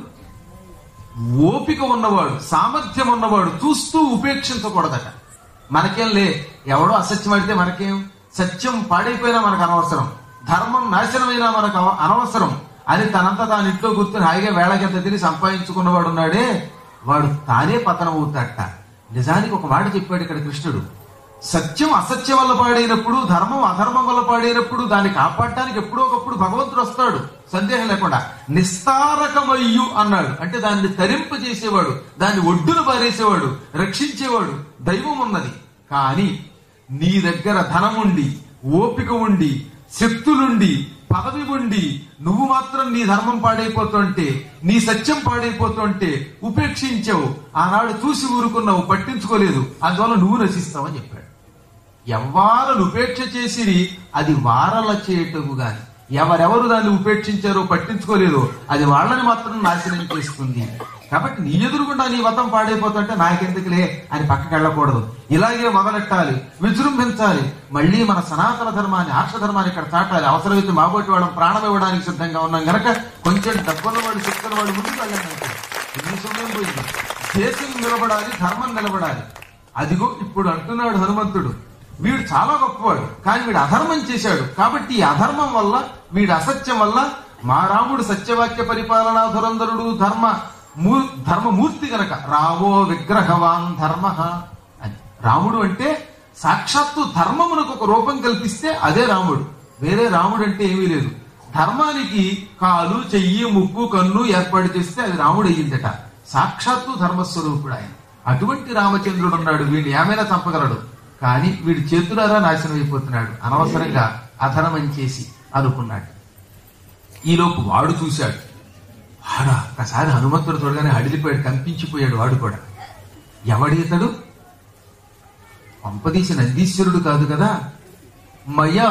ఓపిక ఉన్నవాడు సామర్థ్యం ఉన్నవాడు చూస్తూ ఉపేక్షించకూడదట మనకేం లే ఎవడో అసత్యం అడితే మనకేం సత్యం పాడైపోయినా మనకు అనవసరం ధర్మం నాశనమైనా మనకు అవ- అనవసరం అని తనంతా తాను ఇంట్లో కూర్చొని హాయిగా వేళకెంత తిని సంపాదించుకున్నవాడు ఉన్నాడే వాడు తానే పతనం అవుతాడట నిజానికి ఒక మాట చెప్పాడు ఇక్కడ కృష్ణుడు సత్యం అసత్యం వల్ల పాడైనప్పుడు ధర్మం అధర్మం వల్ల పాడైనప్పుడు దాన్ని కాపాడటానికి ఎప్పుడో ఒకప్పుడు భగవంతుడు వస్తాడు సందేహం లేకుండా నిస్తారకమయ్యు అన్నాడు అంటే దాన్ని తరింప చేసేవాడు దాన్ని ఒడ్డున పారేసేవాడు రక్షించేవాడు దైవం ఉన్నది కానీ నీ దగ్గర ధనముండి ఓపిక ఉండి శక్తులుండి పదవి ఉండి నువ్వు మాత్రం నీ ధర్మం పాడైపోతుంటే నీ సత్యం పాడైపోతుంటే ఉపేక్షించావు ఆనాడు చూసి ఊరుకున్నావు పట్టించుకోలేదు అందువల్ల నువ్వు నశిస్తావని చెప్పాడు ఎవ్వారలు ఉపేక్ష చేసిరి అది వారల చేయటము గాని ఎవరెవరు దాన్ని ఉపేక్షించారో పట్టించుకోలేదో అది వాళ్ళని మాత్రం నాశనం చేస్తుంది కాబట్టి నీ ఎదురుగుండా నీ మతం పాడైపోతుంటే నాకెందుకులే అని పక్కకి వెళ్ళకూడదు ఇలాగే మొదలెట్టాలి విజృంభించాలి మళ్ళీ మన సనాతన ధర్మాన్ని ఆర్ష ధర్మాన్ని ఇక్కడ చాటాలి అవసరమైతే మాబోటి వాళ్ళం ప్రాణం ఇవ్వడానికి సిద్ధంగా ఉన్నాం గనక కొంచెం డబ్బున్న వాళ్ళు శక్తున్న వాళ్ళు ముందుకు వెళ్ళండి అంతే. ఎన్ని సమయం పోయింది దేశం నిలబడాలి ధర్మం నిలబడాలి అదిగో ఇప్పుడు అంటున్నాడు హనుమంతుడు వీడు చాలా గొప్పవాడు కానీ వీడు అధర్మం చేశాడు కాబట్టి ఈ అధర్మం వల్ల వీడి అసత్యం వల్ల మా రాముడు సత్యవాక్య పరిపాలనా ధురంధరుడు ధర్మ మూ ధర్మమూర్తి గనక రావో విగ్రహవాన్ ధర్మ అని రాముడు అంటే సాక్షాత్తు ధర్మమునకు ఒక రూపం కల్పిస్తే అదే రాముడు వేరే రాముడు అంటే ఏమీ లేదు ధర్మానికి కాలు చెయ్యి ముక్కు కన్ను ఏర్పాటు చేస్తే అది రాముడు అయ్యిందట సాక్షాత్తు ధర్మస్వరూపుడు ఆయన అటువంటి రామచంద్రుడు ఉన్నాడు వీడిని ఏమైనా చంపగలడు కానీ వీడి చేతులారా నాశనం అయిపోతున్నాడు అనవసరంగా అధర్మం చేసి అనుకున్నాడు ఈలోపు వాడు చూశాడు వాడా ఒకసారి హనుమంతుడు చూడగానే అడిలిపోయాడు కంపించిపోయాడు వాడు కూడా ఎవడితడు పంపదీసి నందీశ్వరుడు కాదు కదా మయా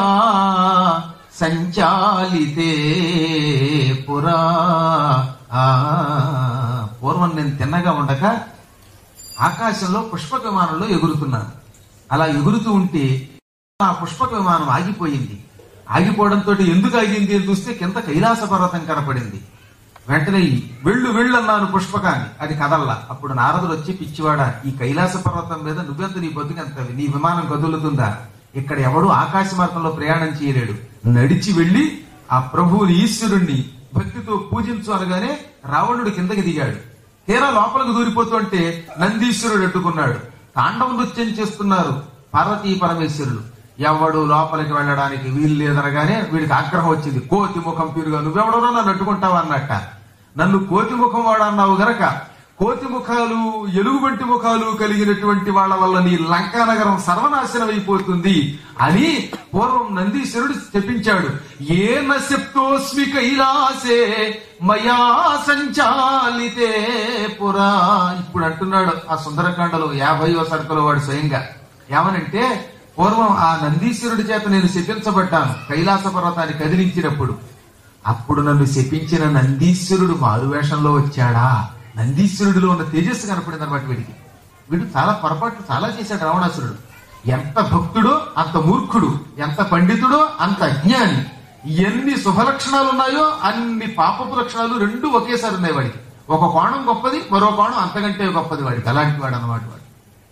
సంచాలితే పురా ఆ, పూర్వం నేను తిన్నగా ఉండగా ఆకాశంలో పుష్పక విమానంలో ఎగురుతున్నాను అలా ఎగురుతూ ఉంటే ఆ పుష్పక విమానం ఆగిపోయింది ఆగిపోవడంతో ఎందుకు ఆగింది అని చూస్తే కింద కైలాస పర్వతం కనపడింది వెంటనే వెళ్ళు వెళ్ళు అన్నాను పుష్పకాన్ని అది కదల్లా అప్పుడు నారదుడు వచ్చి పిచ్చివాడా ఈ కైలాస పర్వతం మీద నువ్వెంత నీ బతుకెంత నీ విమానం కదులుతుందా ఇక్కడ ఎవడు ఆకాశ మార్గంలో ప్రయాణం చేయలేడు నడిచి వెళ్ళి ఆ ప్రభువుని ఈశ్వరుణ్ణి భక్తితో పూజించు అనగానే రావణుడు కిందకి దిగాడు తీరా లోపలికి దూరిపోతుంటే నందీశ్వరుడు అడ్డుకున్నాడు తాండవ నృత్యం చేస్తున్నారు పార్వతీ పరమేశ్వరుడు ఎవడు లోపలికి వెళ్ళడానికి వీలు లేదనగానే వీడికి ఆగ్రహం వచ్చింది కోతి ముఖం పీరుగా నువ్వెవడో నన్ను అడ్డుకుంటావు అన్నట్ట నన్ను కోతి ముఖం వాడు అన్నావు గనక కోతి ముఖాలు ఎలుగుబంటి ముఖాలు కలిగినటువంటి వాళ్ళ వల్ల నీ లంకా నగరం సర్వనాశనం అయిపోతుంది అని పూర్వం నందీశ్వరుడు చెప్పించాడు ఏ నశప్తోస్మి కైలాసే మయా సంచాలితే పురా ఇప్పుడు అంటున్నాడు ఆ సుందరకాండలో యాభైవ సరుకులో వాడు స్వయంగా ఏమనంటే పూర్వం ఆ నందీశ్వరుడి చేత నేను శపించబడ్డాను కైలాస పర్వతాన్ని కదిలించినప్పుడు అప్పుడు నన్ను శపించిన నందీశ్వరుడు మారువేషంలో వచ్చాడా నందీశ్వరుడిలో ఉన్న తేజస్సు కనపడింది అనమాట వీడికి వీడు చాలా పొరపాట్లు చాలా చేశాడు రావణాసురుడు ఎంత భక్తుడో అంత మూర్ఖుడు ఎంత పండితుడో అంత అజ్ఞాని ఎన్ని శుభలక్షణాలు ఉన్నాయో అన్ని పాపపు లక్షణాలు రెండు ఒకేసారి ఉన్నాయి వాడికి ఒక కోణం గొప్పది మరో కోణం అంతకంటే గొప్పది వాడికి అలాంటి వాడు అన్నమాట వాడు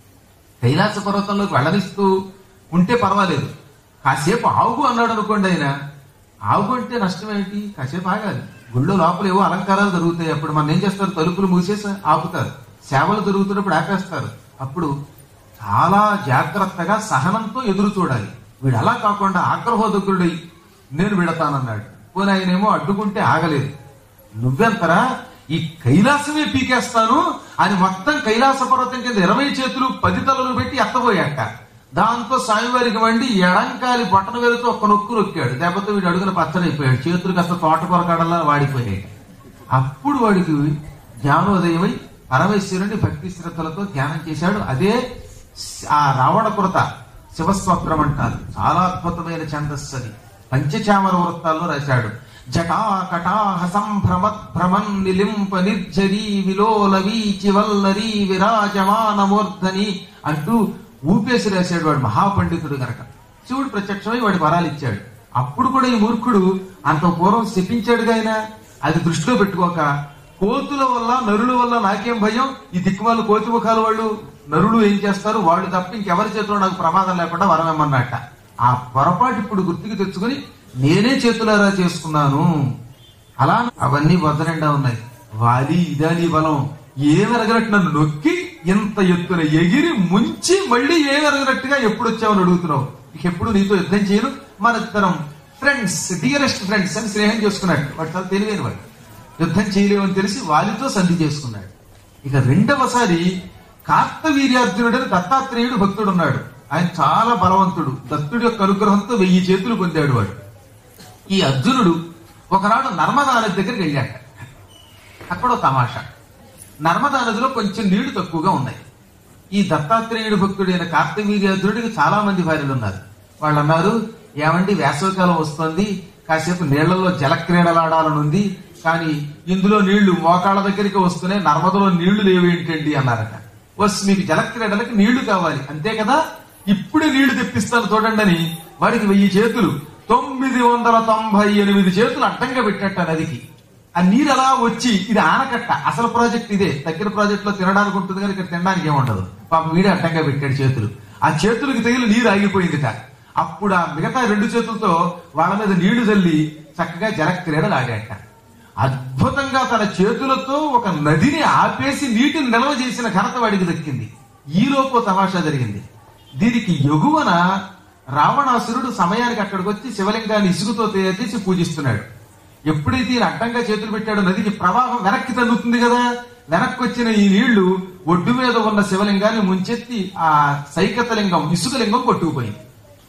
కైలాస పర్వతంలోకి వెళ్ళనిస్తూ ఉంటే పర్వాలేదు కాసేపు ఆగు అన్నాడు అనుకోండి ఆయన ఆగు అంటే నష్టం ఏంటి కాసేపు ఆగాలి గుళ్ళో లోపల ఏవో అలంకారాలు జరుగుతాయి అప్పుడు మనం ఏం చేస్తారు తలుపులు మూసేసి ఆపుతారు సేవలు జరుగుతున్నప్పుడు ఆపేస్తారు అప్పుడు చాలా జాగ్రత్తగా సహనంతో ఎదురు చూడాలి వీడు అలా కాకుండా ఆగ్రహోదగ్రుడై నేను విడతానన్నాడు పోనీ ఆయనేమో అడ్డుకుంటే ఆగలేదు నువ్వెంతరా ఈ కైలాసమే పీకేస్తాను అని మొత్తం కైలాస పర్వతం కింద ఇరవై చేతులు పది తలలు పెట్టి ఎత్తబోయాక దాంతో స్వామివారికి వండి ఎడంకాలి బొట్టన వేలుతో ఒక్క నొక్కు నొక్కాడు లేకపోతే వీడు అడుగున పచ్చడైపోయాడు చేతులు కాస్త తోట కొరకాడలా వాడిపోయాయి అప్పుడు వాడికి జ్ఞానోదయమై పరమేశ్వరుని భక్తి శ్రద్ధలతో ధ్యానం చేశాడు అదే ఆ రావణ కృత శివస్వప్నం అంటారు చాలా అద్భుతమైన ఛందస్సు అది పంచచామర వృత్తాల్లో రాశాడు జటా కటాహ సంభ్రమత్ భ్రమన్ నిలింప నిర్జరీ విలోల వీచి వల్లరి విరాజమాన మూర్ధని అంటూ ఊపేసి రాశాడు వాడు మహాపండితుడు గనక శివుడు ప్రత్యక్షమై వాడి వరాలు ఇచ్చాడు అప్పుడు కూడా ఈ మూర్ఖుడు అంత పూర్వం శపించాడుగా ఆయన అది దృష్టిలో పెట్టుకోక కోతుల వల్ల నరుల వల్ల నాకేం భయం ఈ దిక్కుమాలు కోతి ముఖాలు వాళ్ళు నరులు ఏం చేస్తారు వాళ్ళు తప్ప ఇంకెవరి చేతిలో నాకు ప్రమాదం లేకుండా వరం ఇమ్మన్నట్ట ఆ పొరపాటు ఇప్పుడు గుర్తుకు తెచ్చుకొని నేనే చేతులారా చేసుకున్నాను అలా అవన్నీ వద్దనండా ఉన్నాయి వాలి ఇదాని బలం ఏమెరగనట్టు నన్ను నొక్కి ఇంత ఎత్తున ఎగిరి ముంచి మళ్ళీ ఏమెరగనట్టుగా ఎప్పుడు వచ్చావని అడుగుతున్నావు ఇక ఎప్పుడు నీతో యుద్ధం చేయను మన ఇద్దరం ఫ్రెండ్స్ డియరెస్ట్ ఫ్రెండ్స్ అని స్నేహం చేసుకున్నాడు వాడు చాలా తెలివైన వాడు యుద్ధం చేయలేమని తెలిసి వాలితో సంధి చేసుకున్నాడు ఇక రెండవసారి కార్తవీర్యార్జునుడని దత్తాత్రేయుడు భక్తుడు ఉన్నాడు ఆయన చాలా బలవంతుడు దత్తుడి యొక్క అనుగ్రహంతో వెయ్యి చేతులు పొందాడు వాడు ఈ అర్జునుడు ఒకనాడు నర్మదా నది దగ్గరికి వెళ్ళాట అక్కడ ఒక తమాషా నర్మదా నదిలో కొంచెం నీళ్లు తక్కువగా ఉన్నాయి ఈ దత్తాత్రేయుడు భక్తుడైన కార్తవీర్యార్జునుడికి చాలా మంది భార్యలు ఉన్నారు వాళ్ళు అన్నారు ఏమండి వేసవికాలం వస్తుంది కాసేపు నీళ్లలో జలక్రీడలాడాలని ఉంది కానీ ఇందులో నీళ్లు మోకాళ్ళ దగ్గరికి వస్తున్నాయి నర్మదలో నీళ్లు లేవేంటండి అన్నారట వస్ మీకు జలక్రీడలకి నీళ్లు కావాలి అంతే కదా ఇప్పుడే నీళ్లు తెప్పిస్తాను చూడండి అని వాడికి వెయ్యి చేతులు తొమ్మిది వందల తొంభై ఎనిమిది చేతులు అడ్డంగా పెట్టట నదికి ఆ నీరు అలా వచ్చి ఇది ఆనకట్ట అసలు ప్రాజెక్ట్ ఇదే దగ్గర ప్రాజెక్ట్ లో తినడానికి ఉంటుంది కానీ ఇక్కడ తినడానికి ఏముండదు పాప వీడే అడ్డంగా పెట్టాడు చేతులు ఆ చేతులకు తగిలి నీరు ఆగిపోయిందిట అప్పుడు ఆ మిగతా రెండు చేతులతో వాళ్ళ మీద నీళ్లు చల్లి చక్కగా జలక్రీడలు ఆడాట అద్భుతంగా తన చేతులతో ఒక నదిని ఆపేసి నీటిని నిల్వ చేసిన ఘనత వాడికి దక్కింది ఈలోపు తమాషా జరిగింది దీనికి ఎగువన రావణాసురుడు సమయానికి అక్కడికి వచ్చి శివలింగాన్ని ఇసుగుతో తయారు చేసి పూజిస్తున్నాడు ఎప్పుడైతే ఈయన అడ్డంగా చేతులు పెట్టాడో నదికి ప్రవాహం వెనక్కి తన్నుతుంది కదా వెనక్కి వచ్చిన ఈ నీళ్లు ఒడ్డు మీద ఉన్న శివలింగాన్ని ముంచెత్తి ఆ సైకతలింగం ఇసుకలింగం కొట్టుకుపోయింది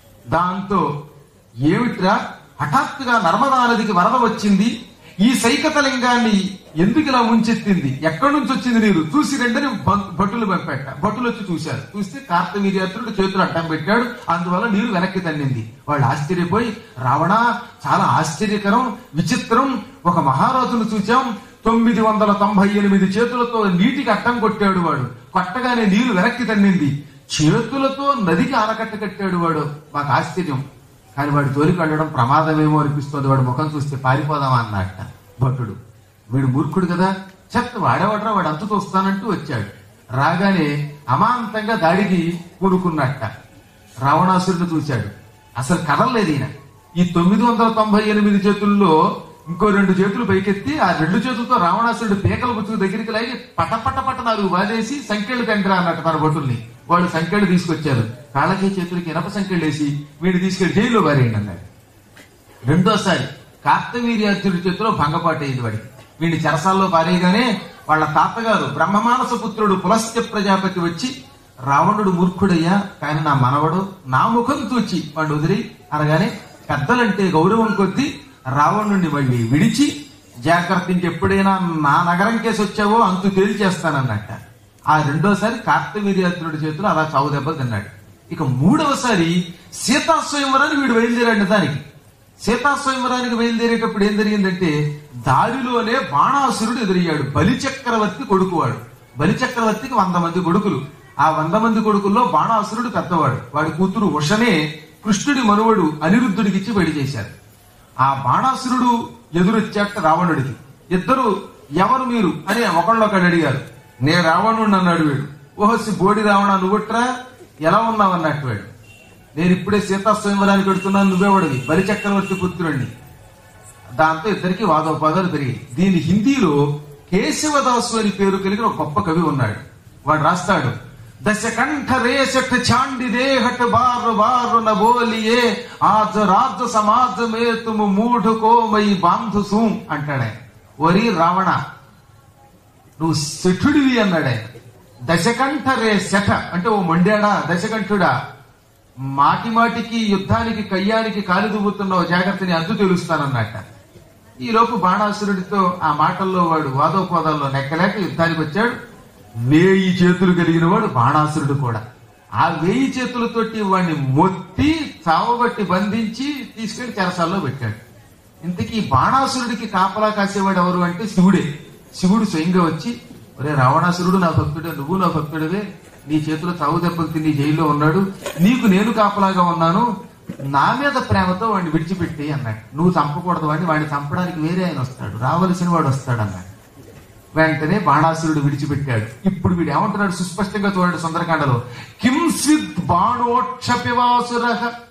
దాంతో ఏమిట్రా హఠాత్తుగా నర్మదా నదికి వరద వచ్చింది ఈ సైకతలింగాన్ని ఎందుకు ఇలా ముంచెత్తింది ఎక్కడి నుంచి వచ్చింది నీరు చూసి రెండని భ- భటులు పంపెట్ట భటులు వచ్చి చూశారు చూస్తే కార్తవీర్యాత్రుడు చేతులు అడ్డం పెట్టాడు అందువల్ల నీరు వెనక్కి తన్నింది వాళ్ళు ఆశ్చర్యపోయి రావణ చాలా ఆశ్చర్యకరం విచిత్రం ఒక మహారాజును చూచాం తొమ్మిది వందల తొంభై ఎనిమిది చేతులతో నీటికి అడ్డం కొట్టాడు వాడు కొట్టగానే నీరు వెనక్కి తన్నింది చేతులతో నదికి ఆనకట్ట కట్టాడు వాడు మాకు ఆశ్చర్యం కానీ వాడి జోలికి వెళ్ళడం ప్రమాదమేమో అనిపిస్తుంది వాడు ముఖం చూస్తే పారిపోదామా అన్నట్ట భటుడు వీడు మూర్ఖుడు కదా చెత్త వాడేవాడ్రా వాడు అంతు చూస్తానంటూ వచ్చాడు రాగానే అమాంతంగా దాడికి కూరుకున్నట్ట రావణాసురుడు చూశాడు అసలు కదలలేదు ఈయన ఈ తొమ్మిది వందల తొంభై ఎనిమిది చేతుల్లో ఇంకో రెండు చేతులు పైకెత్తి ఆ రెండు చేతులతో రావణాసురుడు పీకల గుర్తుకు దగ్గరికి లాగి పట పట పట నాలుగు బాధేసి సంఖ్యలు తండ్రి అన్నట్టు తన భటుల్ని వాళ్ళు సంఖ్యలు తీసుకొచ్చారు కాళ్ళకి చేతులకి ఇనప సంఖ్యలు వేసి వీడిని తీసుకెళ్లి జైల్లో బారేయండి అన్నాడు రెండోసారి కార్తవీర్యార్జునుడి చేతిలో భంగపాటు అయింది వాడికి వీడిని చెరసాల్లో పారేయగానే వాళ్ళ తాతగారు బ్రహ్మమానస పుత్రుడు పులస్త్య ప్రజాపతి వచ్చి రావణుడు మూర్ఖుడయ్యా కానీ నా మనవడు నా ముఖం తూచి వాడు వదిలి అనగానే పెద్దలంటే గౌరవం కొద్దీ రావణుడిని మళ్ళీ విడిచి జాగ్రత్త ఇంకెప్పుడైనా నా నగరం కేసు వచ్చావో అంతు తేల్చేస్తానన్నట్ట ఆ రెండోసారి కార్తవీర్యార్జునుడి చేతిలో అలా చావు దెబ్బలు తిన్నాడు ఇక మూడవసారి సీతా స్వయంవరానికి వీడు బయలుదేరాడు దానికి సీతా స్వయంవరానికి బయలుదేరేటప్పుడు ఏం జరిగిందంటే దారిలోనే బాణాసురుడు ఎదురయ్యాడు బలి చక్రవర్తి కొడుకువాడు బలి చక్రవర్తికి వంద మంది కొడుకులు ఆ వంద మంది కొడుకుల్లో బాణాసురుడు పెద్దవాడు వాడి కూతురు ఉషనే కృష్ణుడి మనువడు అనిరుద్ధుడికిచ్చి పెళ్లి చేశారు ఆ బాణాసురుడు ఎదురొచ్చాట రావణుడికి ఇద్దరు ఎవరు మీరు అని ఒకళ్ళొకడు అడిగారు నే రావణుడు అన్నాడు వీడు ఓహసి బోడి రావణ నువ్వుట్రా ఎలా ఉన్నావు అన్నట్టు వాడు నేను ఇప్పుడే సీతా స్వయంవరానికి పెడుతున్నాను నువ్వేవాడివి బలి చక్రవర్తి పుత్రుడిని దాంతో ఇద్దరికి వాదోపాదాలు పెరిగాయి దీని హిందీలో కేశవదాసు అని పేరు కలిగిన ఒక గొప్ప కవి ఉన్నాడు వాడు రాస్తాడు దశకంఠ రేషట్ చాండి దేహట్ బారు బారు న బోలియే ఆజ్ రాజ సమాజ మే తుము మూఢ కోమై బాంధు సూం అంటాడు ఆయన ఒరి రావణ నువ్వు శఠుడివి అన్నాడు ఆయన దశకంఠ రే శఠ అంటే ఓ మొండాడా దశకంఠుడా మాటి మాటికి యుద్ధానికి కయ్యానికి కాలు దువ్వుతున్నావు జాగ్రత్తని అద్దు తెలుస్తానన్నట్ట ఈ లోపు బాణాసురుడితో ఆ మాటల్లో వాడు వాదోపోదాల్లో నెక్కలేక యుద్ధానికి వచ్చాడు వేయి చేతులు కలిగిన వాడు బాణాసురుడు కూడా ఆ వేయి చేతులతోటి వాడిని మొత్తి చావబట్టి బంధించి తీసుకెళ్లి చెరసాల్లో పెట్టాడు ఇంతకీ ఈ బాణాసురుడికి కాపలా కాసేవాడు ఎవరు అంటే శివుడే శివుడు స్వయంగా వచ్చి ఒరే రావణాసురుడు నా భక్తుడే నువ్వు నా భక్తుడివే నీ చేతిలో చావు దెబ్బలు తిని జైల్లో ఉన్నాడు నీకు నేను కాపలాగా ఉన్నాను నా మీద ప్రేమతో వాడిని విడిచిపెట్టి అన్నాడు నువ్వు చంపకూడదు వాడిని వాడిని చంపడానికి వేరే ఆయన వస్తాడు రావలసిన వాడు వస్తాడు అన్నాడు వెంటనే బాణాసురుడు విడిచిపెట్టాడు ఇప్పుడు వీడు ఏమంటున్నాడు సుస్పష్టంగా చూడండి సుందరకాండలో కింస్విత్ బాణోక్షపివాసుర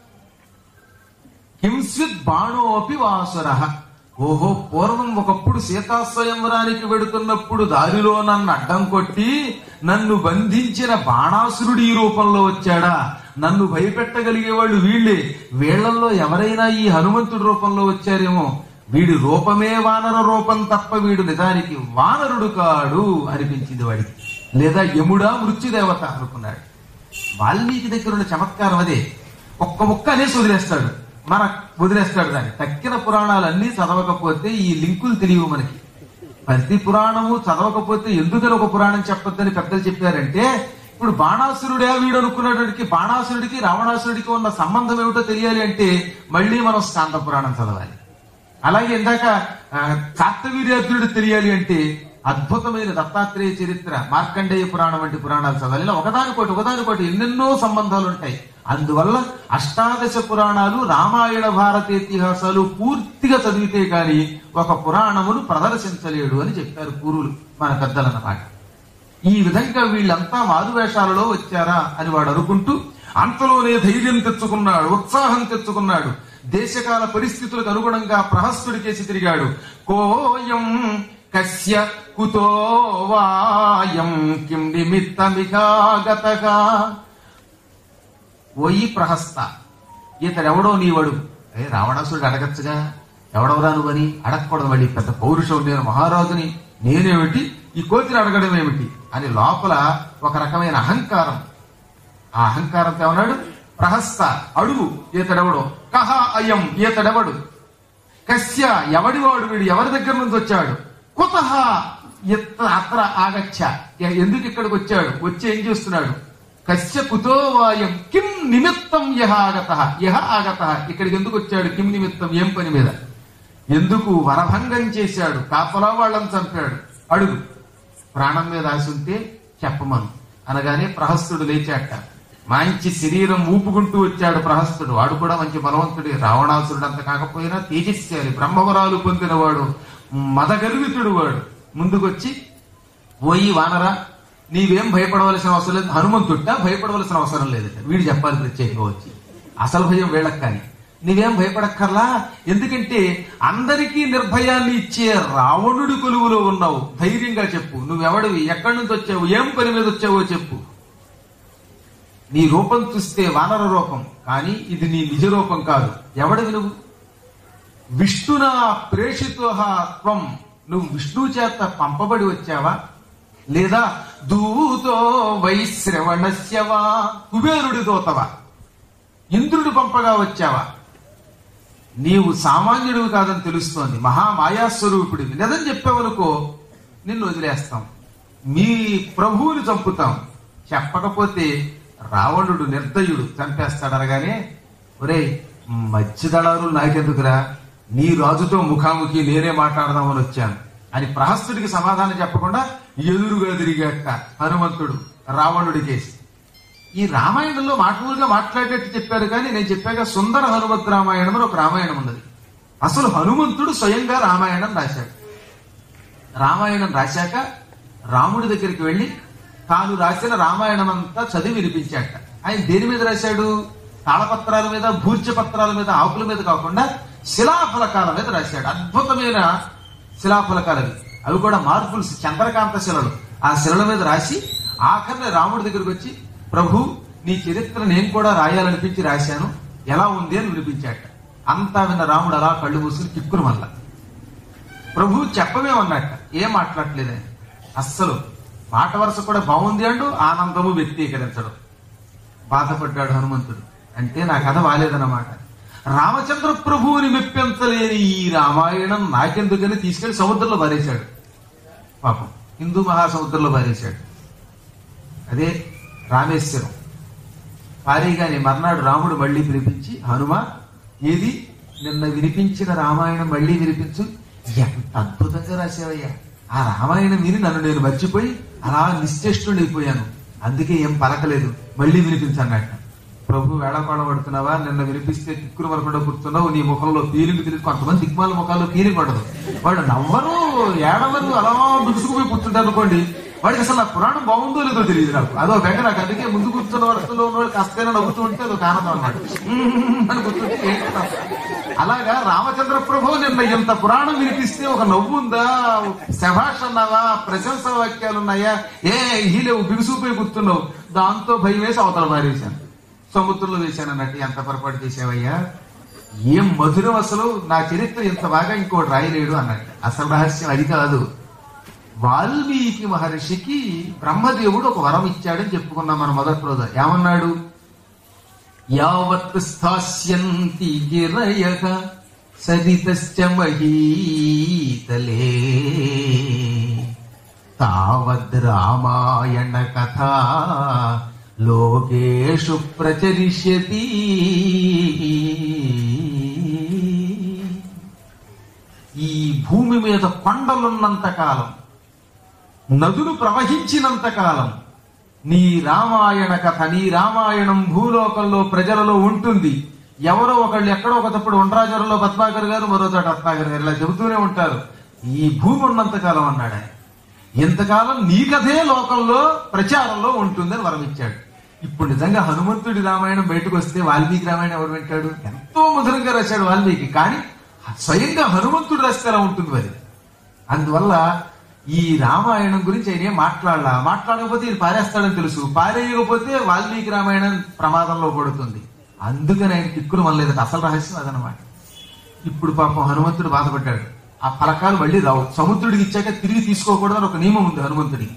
హింస్విత్ బాణోపి వాసుర ఓహో పూర్వం ఒకప్పుడు సీతా స్వయంవరానికి వెడుతున్నప్పుడు దారిలో నన్ను అడ్డం కొట్టి నన్ను బంధించిన బాణాసురుడు ఈ రూపంలో వచ్చాడా నన్ను భయపెట్టగలిగే వాళ్ళు వీళ్ళే వీళ్లలో ఎవరైనా ఈ హనుమంతుడి రూపంలో వచ్చారేమో వీడి రూపమే వానర రూపం తప్ప వీడు నిజానికి వానరుడు కాడు అనిపించింది వాడికి లేదా యముడా మృత్యుదేవత అనుకున్నాడు వాల్మీకి దగ్గర ఉన్న చమత్కారం అదే ఒక్క ముక్క అనేసి వదిలేస్తాడు మన వదిలేస్తాడు దాన్ని తక్కిన పురాణాలన్నీ చదవకపోతే ఈ లింకులు తెలియవు మనకి ప్రతి పురాణము చదవకపోతే ఎందుకని ఒక పురాణం చెప్పొద్దని పెద్దలు చెప్పారంటే ఇప్పుడు బాణాసురుడే వీడు అనుకున్నటువంటి బాణాసురుడికి రావణాసురుడికి ఉన్న సంబంధం ఏమిటో తెలియాలి అంటే మళ్ళీ మనం స్కాంద పురాణం చదవాలి అలాగే ఇందాక ఆ, కార్తవీర్యార్జునుడు తెలియాలి అంటే అద్భుతమైన దత్తాత్రేయ చరిత్ర మార్కండేయ పురాణం వంటి పురాణాలు చదవాలి ఇలా ఒకదానికోటి ఒకదానికోటి ఎన్నెన్నో సంబంధాలు ఉంటాయి అందువల్ల అష్టాదశ పురాణాలు రామాయణ భారత ఇతిహాసాలు పూర్తిగా చదివితే గాని ఒక పురాణమును ప్రదర్శించలేడు అని చెప్పారు పూర్వులు మన పెద్దలన్నమాట ఈ విధంగా వీళ్ళంతా మారువేషాలలో వచ్చారా అని వాడు అనుకుంటూ అంతలోనే ధైర్యం తెచ్చుకున్నాడు ఉత్సాహం తెచ్చుకున్నాడు దేశకాల పరిస్థితులకు అనుగుణంగా ప్రహస్తుడి కేసి తిరిగాడు కోయం కస్య కుతో వాయం కిం నిమిత్తమికాగతగా ఓయి ప్రహస్త ఇతడెవడో నీవడు ఏ రావణాసురుడు అడగచ్చుగా ఎవడవరా నువ్వని అడగకూడదు మళ్ళీ పెద్ద పౌరుషం నేను మహారాజుని నేనేమిటి ఈ కోతిని అడగడం ఏమిటి అని లోపల ఒక రకమైన అహంకారం ఆ అహంకారంతో ఏమన్నాడు ప్రహస్త అడుగు ఈతడెవడు కహ అయం ఈతడెవడు కస్య ఎవడివాడు వీడు ఎవరి దగ్గర నుంచి వచ్చాడు కుతహ ఇత్త అత్ర ఆగచ్చ ఎ- ఎందుకు ఇక్కడికి వచ్చాడు వచ్చి ఏం చేస్తున్నాడు కస్య కుతో వాయం కిం నిమిత్తం యహ ఆగత యహ ఆగత ఇక్కడికి ఎందుకు వచ్చాడు కిం నిమిత్తం ఏం పని మీద ఎందుకు వరభంగం చేశాడు కాపలా వాళ్ళని చంపాడు అడుగు ప్రాణం మీద ఆశ ఉంటే చెప్పమను అనగానే ప్రహస్తుడు లేచాట మంచి శరీరం ఊపుకుంటూ వచ్చాడు ప్రహస్తుడు వాడు కూడా మంచి బలవంతుడే రావణాసురుడు అంత కాకపోయినా తేజస్యాలి బ్రహ్మవరాలు పొందినవాడు మదగర్వితుడు వాడు ముందుకొచ్చి ఓయి వానరా నీవేం భయపడవలసిన అవసరం లేదు హనుమంతుట్ట భయపడవలసిన అవసరం లేదు వీడు చెప్పాలి ప్రత్యేకంగా వచ్చి అసలు భయం వీళ్ళకి కానీ నీవేం భయపడక్కర్లా ఎందుకంటే అందరికీ నిర్భయాన్ని ఇచ్చే రావణుడి కొలువులో ఉన్నావు ధైర్యంగా చెప్పు నువ్వెవడివి ఎక్కడి నుంచి వచ్చావు ఏం పని మీద వచ్చావో చెప్పు నీ రూపం చూస్తే వానర రూపం కానీ ఇది నీ నిజ రూపం కాదు ఎవడివి నువ్వు విష్ణునా ప్రేషితోహత్వం నువ్వు విష్ణు చేత పంపబడి వచ్చావా లేదా దూతో వైశ్రవణస్యవా కుబేరుడి దోతవా ఇంద్రుడు పంపగా వచ్చావా నీవు సామాన్యుడివి కాదని తెలుస్తోంది మహామాయాస్వరూపుడివి నిజం చెప్పావనుకో నిన్ను వదిలేస్తాం మీ ప్రభువుని చంపుతాం చెప్పకపోతే రావణుడు నిర్దయుడు చంపేస్తాడనగానే ఒరేయ్ మధ్యదళారులు నాకెందుకురా నీ రాజుతో ముఖాముఖి నేనే మాట్లాడదామని వచ్చాను అని ప్రహస్తుడికి సమాధానం చెప్పకుండా ఎదురుగా తిరిగాక హనుమంతుడు రావణుడి కేసి ఈ రామాయణంలో మాటలుగా మాట్లాడేట్టు చెప్పారు కానీ నేను చెప్పాక సుందర హనుమత్ రామాయణం అని ఒక రామాయణం ఉన్నది అసలు హనుమంతుడు స్వయంగా రామాయణం రాశాడు రామాయణం రాశాక రాముడి దగ్గరికి వెళ్ళి తాను రాసిన రామాయణం అంతా చదివి వినిపించాట ఆయన దేని మీద రాశాడు తాళపత్రాల మీద భూర్జ పత్రాల మీద ఆకుల మీద కాకుండా శిలాఫలకాల మీద రాశాడు అద్భుతమైన శిలాఫలకాలు అవి అవి కూడా మార్పుల్స్ చంద్రకాంత శిలలు ఆ శిలల మీద రాసి ఆఖరిని రాముడి దగ్గరికి వచ్చి ప్రభు నీ చరిత్ర నేను కూడా రాయాలనిపించి రాశాను ఎలా ఉంది అని వినిపించాట అంతా విన్న రాముడు అలా కళ్ళు మూసుకుని కిక్కును మళ్ళా ప్రభు చెప్పమేమన్నట్ట ఏం మాట్లాడలేదు ఆయన అస్సలు మాట వరుస కూడా బాగుంది అంటూ ఆనందము వ్యక్తీకరించడం బాధపడ్డాడు హనుమంతుడు అంటే నా కథ బాలేదన్నమాట రామచంద్ర ప్రభువుని మెప్పించలేని ఈ రామాయణం నాకెందుకని తీసుకెళ్లి సముద్రంలో పారేశాడు పాపం హిందూ మహాసముద్రంలో పారేశాడు అదే రామేశ్వరం పారేగానే మర్నాడు రాముడు మళ్ళీ పిలిపించి హనుమ ఏది నిన్న వినిపించిన రామాయణం మళ్ళీ వినిపించు ఎంత అద్భుతంగా రాసావయ్యా ఆ రామాయణం విని నన్ను నేను మర్చిపోయి అలా నిశ్చేష్టుడైపోయాను అందుకే ఏం పలకలేదు మళ్ళీ వినిపించన్నట్ట ప్రభు వేళకోళ పడుతున్నావా నిన్న వినిపిస్తే కిక్కులు వరకుండా కూర్చున్నావు నీ ముఖంలో ఫీలింగ్ తెలియదు కొంతమంది దిక్మాల ముఖాల్లో ఫీలింగ్ పడదు వాడు నవ్వరు ఏడవరు అలా దుడుచుకుపోయి కూర్చుంటారు అనుకోండి వాడికి అసలు నా పురాణం బాగుందో లేదో తెలియదు నాకు అదో బెంగ నాకు అందుకే ముందు కూర్చున్న వరుసలో ఉన్నవాడు కాస్తైనా నవ్వుతూ ఉంటే అదొక ఆనందం అన్నమాట అని కూర్చుంటే ఏంటి నవ్వు? అలాగా రామచంద్ర ప్రభు నిన్న ఎంత పురాణం వినిపిస్తే ఒక నవ్వు ఉందా శభాష్ అన్నావా ప్రశంస వాక్యాలు ఉన్నాయా ఏ హీలేవు బిగుసూపోయి కూర్చున్నావు దాంతో భయం వేసి అవతల మారేశాను సముద్రంలో వేశాను అన్నట్టు ఎంత పొరపాటు చేసావయ్యా ఏం మధురం అసలు నా చరిత్ర ఇంత బాగా ఇంకోటి రాయలేడు అన్నట్టు అసలు రహస్యం అది కాదు వాల్మీకి మహర్షికి బ్రహ్మదేవుడు ఒక వరం ఇచ్చాడని చెప్పుకున్నాం మన మొదటి రోజు ఏమన్నాడు యావత్ స్థాస్యంతి గిరయక సరితశ్చ మహీతలే తావద్ రామాయణ కథ లోకేషు ప్రచరిష్యతి ఈ భూమి మీద కొండలున్నంత కాలం నదులు ప్రవహించినంత కాలం నీ రామాయణ కథ నీ రామాయణం భూలోకంలో ప్రజలలో ఉంటుంది ఎవరో ఒకళ్ళు ఎక్కడో ఒక తప్పుడు ఉండ్రాజరులో పద్మాకర్ గారు మరో చోట రత్నాకర్ గారు ఇలా చెబుతూనే ఉంటారు ఈ భూమి ఉన్నంత కాలం అన్నాడు ఆయన ఎంతకాలం నీ కథే లోకంలో ప్రచారంలో ఉంటుందని వరం ఇచ్చాడు ఇప్పుడు నిజంగా హనుమంతుడి రామాయణం బయటకు వస్తే వాల్మీకి రామాయణం ఎవరు వింటాడు ఎంతో మధురంగా రాశాడు వాల్మీకి కానీ స్వయంగా హనుమంతుడు రాస్తే ఎలా ఉంటుంది మరి అందువల్ల ఈ రామాయణం గురించి ఆయన ఏం మాట్లాడాల మాట్లాడకపోతే ఈయన పారేస్తాడని తెలుసు పారేయకపోతే వాల్మీకి రామాయణం ప్రమాదంలో పడుతుంది అందుకని ఆయన కిక్కులు వల్లేదట అసలు రహస్యం అదనమాట ఇప్పుడు పాపం హనుమంతుడు బాధపడ్డాడు ఆ ఫలకాలు మళ్ళీ రావు సముద్రుడికి ఇచ్చాక తిరిగి తీసుకోకూడదని ఒక నియమం ఉంది హనుమంతుడికి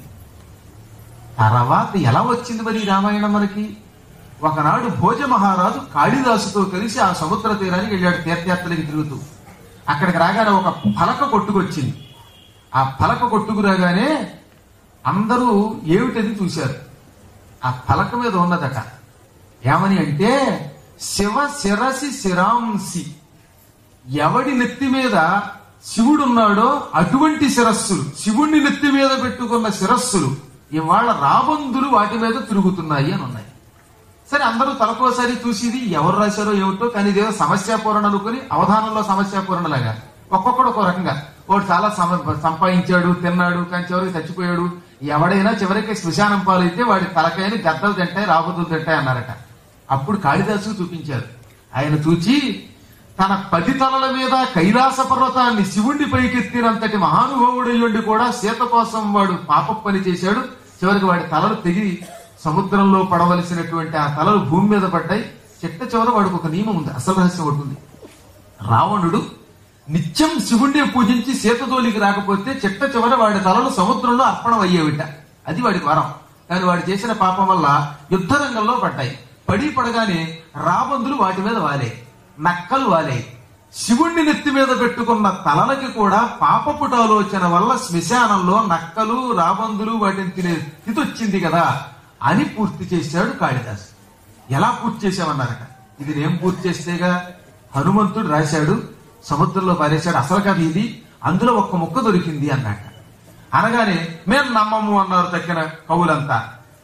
తర్వాత ఎలా వచ్చింది మరి ఈ రామాయణం మనకి ఒకనాడు భోజ మహారాజు కాళిదాసుతో కలిసి ఆ సముద్ర తీరానికి వెళ్ళాడు తీర్థయాత్రలకి తిరుగుతూ అక్కడికి రాగానే ఒక ఫలక కొట్టుకొచ్చింది ఆ ఫలక కొట్టుకు రాగానే అందరూ ఏమిటది చూశారు ఆ ఫలక మీద ఉన్నదట ఏమని అంటే శివ శిరసి శిరాంసి ఎవడి నెత్తి మీద శివుడున్నాడో అటువంటి శిరస్సులు శివుణ్ణి నెత్తి మీద పెట్టుకున్న శిరస్సులు ఇవాళ రాబందులు వాటి మీద తిరుగుతున్నాయి అని ఉన్నాయి సరే అందరూ తలకోసారి చూసిది ఎవరు రాశారో ఏమిటో కానీ ఇదేదో సమస్యాపూరణ అనుకుని అవధానంలో సమస్యాపూరణ లాగా ఒక్కొక్కడు ఒక రకంగా వాడు చాలా సమ- సంపాదించాడు తిన్నాడు కానీ చివరికి చచ్చిపోయాడు ఎవడైనా చివరికి శ్మశానం పాలైతే వాడి తలకాయని గద్దలు తింటాయి రాబోతులు తింటాయి అన్నారట అప్పుడు కాళిదాసు చూపించారు ఆయన చూచి తన పది తలల మీద కైలాస పర్వతాన్ని శివుణ్ణి పైకెత్తినంతటి మహానుభావుడయ్యుండి కూడా సీత కోసం వాడు పాప పని చేశాడు చివరికి వాడి తలలు తెగి సముద్రంలో పడవలసినటువంటి ఆ తలలు భూమి మీద పడ్డాయి చిట్ట చివర వాడికి ఒక నియమం ఉంది అసలు రహస్యం ఒకటి ఉంది రావణుడు నిత్యం శివుణ్ణి పూజించి సీతతోలికి రాకపోతే చిట్ట చివర వాడి తలలు సముద్రంలో అర్పణం అయ్యేవిట అది వాడి వరం కానీ వాడు చేసిన పాపం వల్ల యుద్ధ రంగంలో పడ్డాయి పడి పడగానే రాబందులు వాటి మీద వాలాయి నక్కలు వాలాయి శివుణ్ణి నెత్తి మీద పెట్టుకున్న తలలకి కూడా పాపపుట ఆలోచన వల్ల శ్మశానంలో నక్కలు రాబందులు వాటిని తినే స్థితి వచ్చింది కదా అని పూర్తి చేశాడు కాళిదాసు ఎలా పూర్తి చేశామన్నారట ఇది నేను పూర్తి చేస్తేగా హనుమంతుడు రాశాడు సముద్రంలో పారేశాడు అసలు కథ ఇది అందులో ఒక్క ముక్క దొరికింది అన్నట్ట అనగానే మేము నమ్మము అన్నారు తక్కిన కవులంతా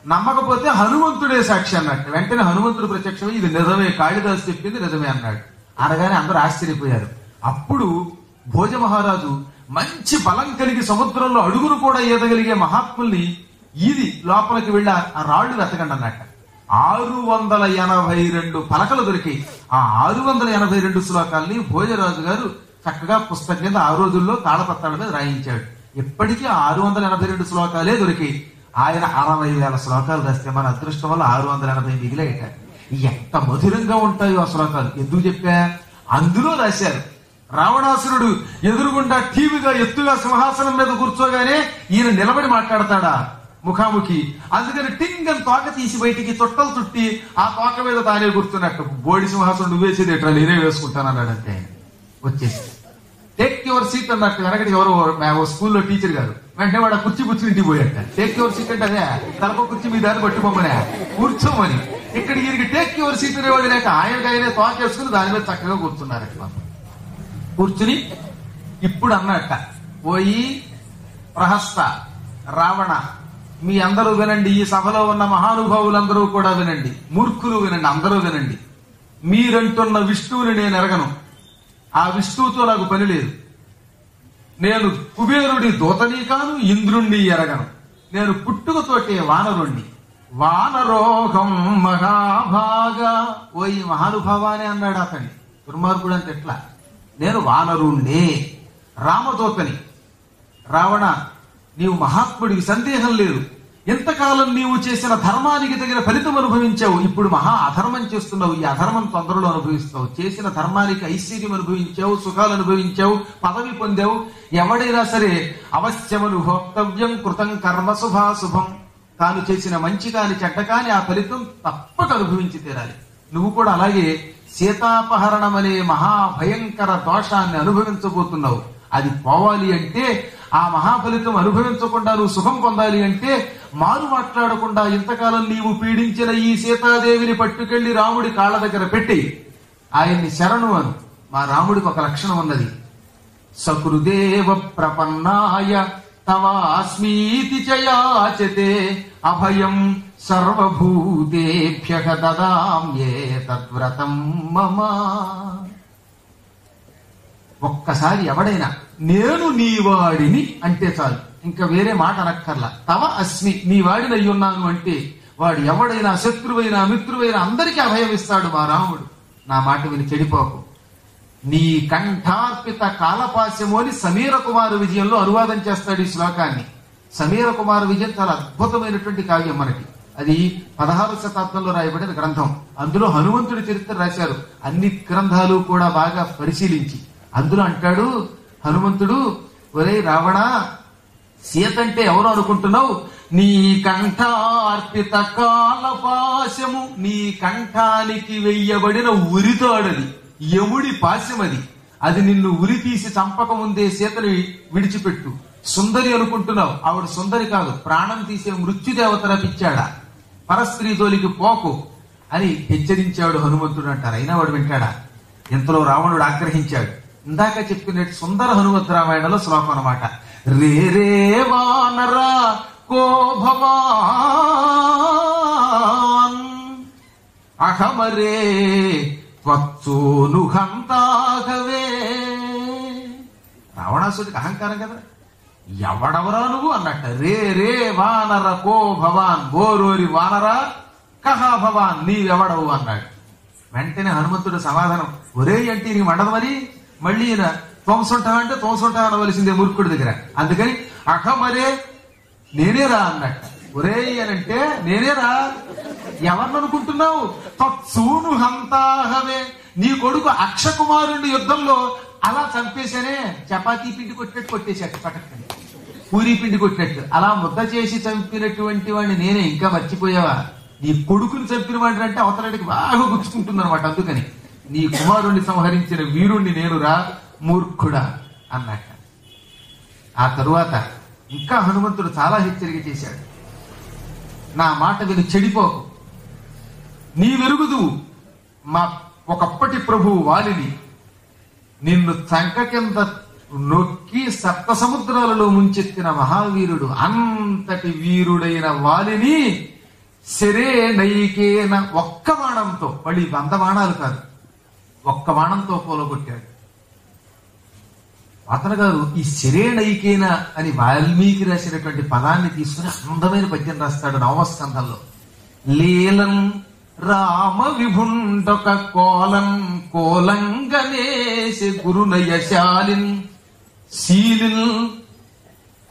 నమ్మకపోతే హనుమంతుడే సాక్షి అన్నట్టు వెంటనే హనుమంతుడు ప్రత్యక్షమై ఇది నిజమే కాళిదాసు చెప్పింది నిజమే అన్నాడు అనగానే అందరూ ఆశ్చర్యపోయారు అప్పుడు భోజ మహారాజు మంచి బలం కలిగి సముద్రంలో అడుగును కూడా ఈదగలిగే మహాత్ముల్ని ఇది లోపలికి వెళ్ళి ఆ- ఆ రాళ్లు వెతకండి అన్నట్ట ఆరు వందల ఎనభై రెండు పలకలు దొరికాయి ఆ ఆరు వందల ఎనభై రెండు శ్లోకాల్ని భోజరాజు గారు చక్కగా పుస్తకం కింద ఆ రోజుల్లో తాళపత్రాల మీద రాయించాడు ఇప్పటికీ ఆరు వందల ఎనభై రెండు శ్లోకాలే దొరికాయి ఆయన అరవై వేల శ్లోకాలు రాస్తే మన అదృష్టం వల్ల ఆరు వందల ఎనభై మిగిలేట ఎంత మధురంగా ఉంటాయో ఆ శ్లోకాలు ఎందుకు చెప్పా అందులో రాశారు రావణాసురుడు ఎదురుగుండా టీవీగా ఎత్తుగా సింహాసనం మీద కూర్చోగానే ఈయన నిలబడి మాట్లాడతాడా ముఖాముఖి అందుకని టింగ్ అని తోక తీసి బయటికి చుట్టలు చుట్టి ఆ తోక మీద తానే కూర్చున్నట్టు బోడి సింహాసనం నువ్వేసేది ఎట్లా నేనే వేసుకుంటాను అన్నాడు అంతే ఆయన. వచ్చేసి టేక్ యువర్ సీట్ అన్నట్టు వెనకటి ఎవరో మా ఓ స్కూల్లో టీచర్ గారు వెంటనే వాడు ఆ కుర్చీ కూర్చుని ఇంటికి పోయాట టేక్ యువర్ సీట్ అంటే అదే తలపో కుర్చీ మీ దాన్ని పట్టుకోమనే కూర్చోమని ఇక్కడ ఈయనకి టేక్ యువర్ సీట్ అనేవాడు లేక ఆయనకి ఆయనే తోకేసుకుని దాని మీద చక్కగా కూర్చున్నారు అట్లా కూర్చుని ఇప్పుడు అన్నట్ట పోయి ప్రహస్త రావణ మీ అందరూ వినండి ఈ సభలో ఉన్న మహానుభావులందరూ కూడా వినండి మూర్ఖులు వినండి అందరూ వినండి మీరంటున్న విష్ణువుని నేను ఎరగను ఆ విష్ణువుతో నాకు పని లేదు నేను కుబేరుడి దూతని కాను ఇంద్రుణ్ణి ఎరగను నేను పుట్టుకతోటే వానరుణ్ణి వానరోగం మహాభాగా ఓ ఈ మహానుభావానే అన్నాడు అతన్ని దుర్మార్గుడు అంటే ఎట్లా నేను వానరుణ్ణే రామదూతని రావణ నీవు మహాత్ముడికి సందేహం లేదు ఎంతకాలం నీవు చేసిన ధర్మానికి తగిన ఫలితం అనుభవించావు ఇప్పుడు మహా అధర్మం చేస్తున్నావు ఈ అధర్మం తొందరలో అనుభవిస్తావు చేసిన ధర్మానికి ఐశ్వర్యం అనుభవించావు సుఖాలు అనుభవించావు పదవి పొందావు ఎవడైనా సరే అవశ్యమను భోక్తవ్యం కృతం కర్మ శుభాశుభం తాను చేసిన మంచి కాని చెడ్డ కాని ఆ ఫలితం తప్పక అనుభవించి తీరాలి నువ్వు కూడా అలాగే సీతాపహరణం అనే మహాభయంకర దోషాన్ని అనుభవించబోతున్నావు అది పోవాలి అంటే ఆ మహాఫలితం అనుభవించకుండా నువ్వు సుఖం పొందాలి అంటే మారు మాట్లాడకుండా ఇంతకాలం నీవు పీడించిన ఈ సీతాదేవిని పట్టుకెళ్లి రాముడి కాళ్ళ దగ్గర పెట్టి ఆయన్ని శరణు అను మా రాముడికి ఒక లక్షణం ఉన్నది సకృదేవ ప్రపన్నాయ తవాస్మీతి చయాచతే అభయం సర్వభూతేభ్య దదామ్యే తద్వ్రతం మమ ఒక్కసారి ఎవడైనా నేను నీ వాడిని అంటే చాలు ఇంకా వేరే మాట అనక్కర్లా తవ అస్మి నీ వాడిని అయ్యున్నాను అంటే వాడు ఎవడైనా శత్రువైనా మిత్రువైనా అందరికీ అభయం ఇస్తాడు మా రాముడు నా మాట విని చెడిపోకు నీ కంఠార్పిత కాలపాస్యము అని సమీర కుమార విజయంలో అనువాదం చేస్తాడు ఈ శ్లోకాన్ని సమీర కుమార విజయం చాలా అద్భుతమైనటువంటి కావ్యం మనకి అది పదహారు శతాబ్దంలో రాయబడిన గ్రంథం అందులో హనుమంతుడి చరిత్ర రాశారు అన్ని గ్రంథాలు కూడా బాగా పరిశీలించి అందులో అంటాడు హనుమంతుడు ఒరే రావణ సీత అంటే ఎవరు అనుకుంటున్నావు నీ కంఠార్పిత కాలపాశము నీ కంఠానికి వెయ్యబడిన ఉరితాడది యముడి పాశమది అది నిన్ను ఉరి తీసి చంపక ముందే సీతని విడిచిపెట్టు సుందరి అనుకుంటున్నావు ఆవిడ సుందరి కాదు ప్రాణం తీసే మృత్యుదేవత రపించాడా పరస్త్రీ జోలికి పోకు అని హెచ్చరించాడు హనుమంతుడు అంటారు అయినా వాడు వింటాడా ఇంతలో రావణుడు ఆగ్రహించాడు ఇందాక చెప్పినట్టు సుందర హనుమంతు రామాయణంలో శ్లోకం అనమాట రే రే వానరా కో భవాన్ అహమరే త్వచ్చోను హంతాహవే రావణాసుడికి అహంకారం కదా ఎవడవరా నువ్వు అన్నట్ట రే రే వానర కో భవాన్ బోరోరి వానర కహా భవాన్ నీవెవడవు అన్నాడు వెంటనే హనుమంతుడు సమాధానం ఒరే అంటే నీ మండదు మరి మళ్ళీ ఈయన తోమసుంటా అంటే తోమసుంటా అనవలసిందే మూర్ఖుడి దగ్గర అందుకని అహమరే నేనేరా అన్నట్ట ఒరే అనంటే నేనేరా ఎవరిని అనుకుంటున్నావు తత్సూను హంతాహవే నీ కొడుకు అక్షకుమారుని యుద్ధంలో అలా చంపేశానే చపాతీ పిండి కొట్టినట్టు కొట్టేశాడు పటక్కని పూరి పిండి కొట్టినట్టు అలా ముద్ద చేసి చంపినటువంటి వాడిని నేనే ఇంకా మర్చిపోయావా నీ కొడుకుని చంపిన వాడిని అంటే అవతలడికి బాగా గుచ్చుకుంటుంది అనమాట అందుకని నీ కుమారుణ్ణి సంహరించిన వీరుణ్ణి నేనురా మూర్ఖుడా అన్నట్ట ఆ తరువాత ఇంకా హనుమంతుడు చాలా హెచ్చరిక చేశాడు నా మాట విని చెడిపోకు నీ వెరుగుదు మా ఒకప్పటి ప్రభువు వాలిని నిన్ను చంక కింద నొక్కి సప్త సముద్రాలలో ముంచెత్తిన మహావీరుడు అంతటి వీరుడైన వాలిని శరేణైకేన ఒక్క బాణంతో మళ్ళీ వంద బాణాలు కాదు ఒక్క బాణంతో పూలగొట్టాడు అతను గారు ఈ శరేణైకేన అని వాల్మీకి రాసినటువంటి పదాన్ని తీసుకుని అందమైన పద్యం రాస్తాడు నవమస్కంధంలో లీలం రామ విభుండొక కోలం కోలంగనేసి గురునయశాలిన్ శీలిన్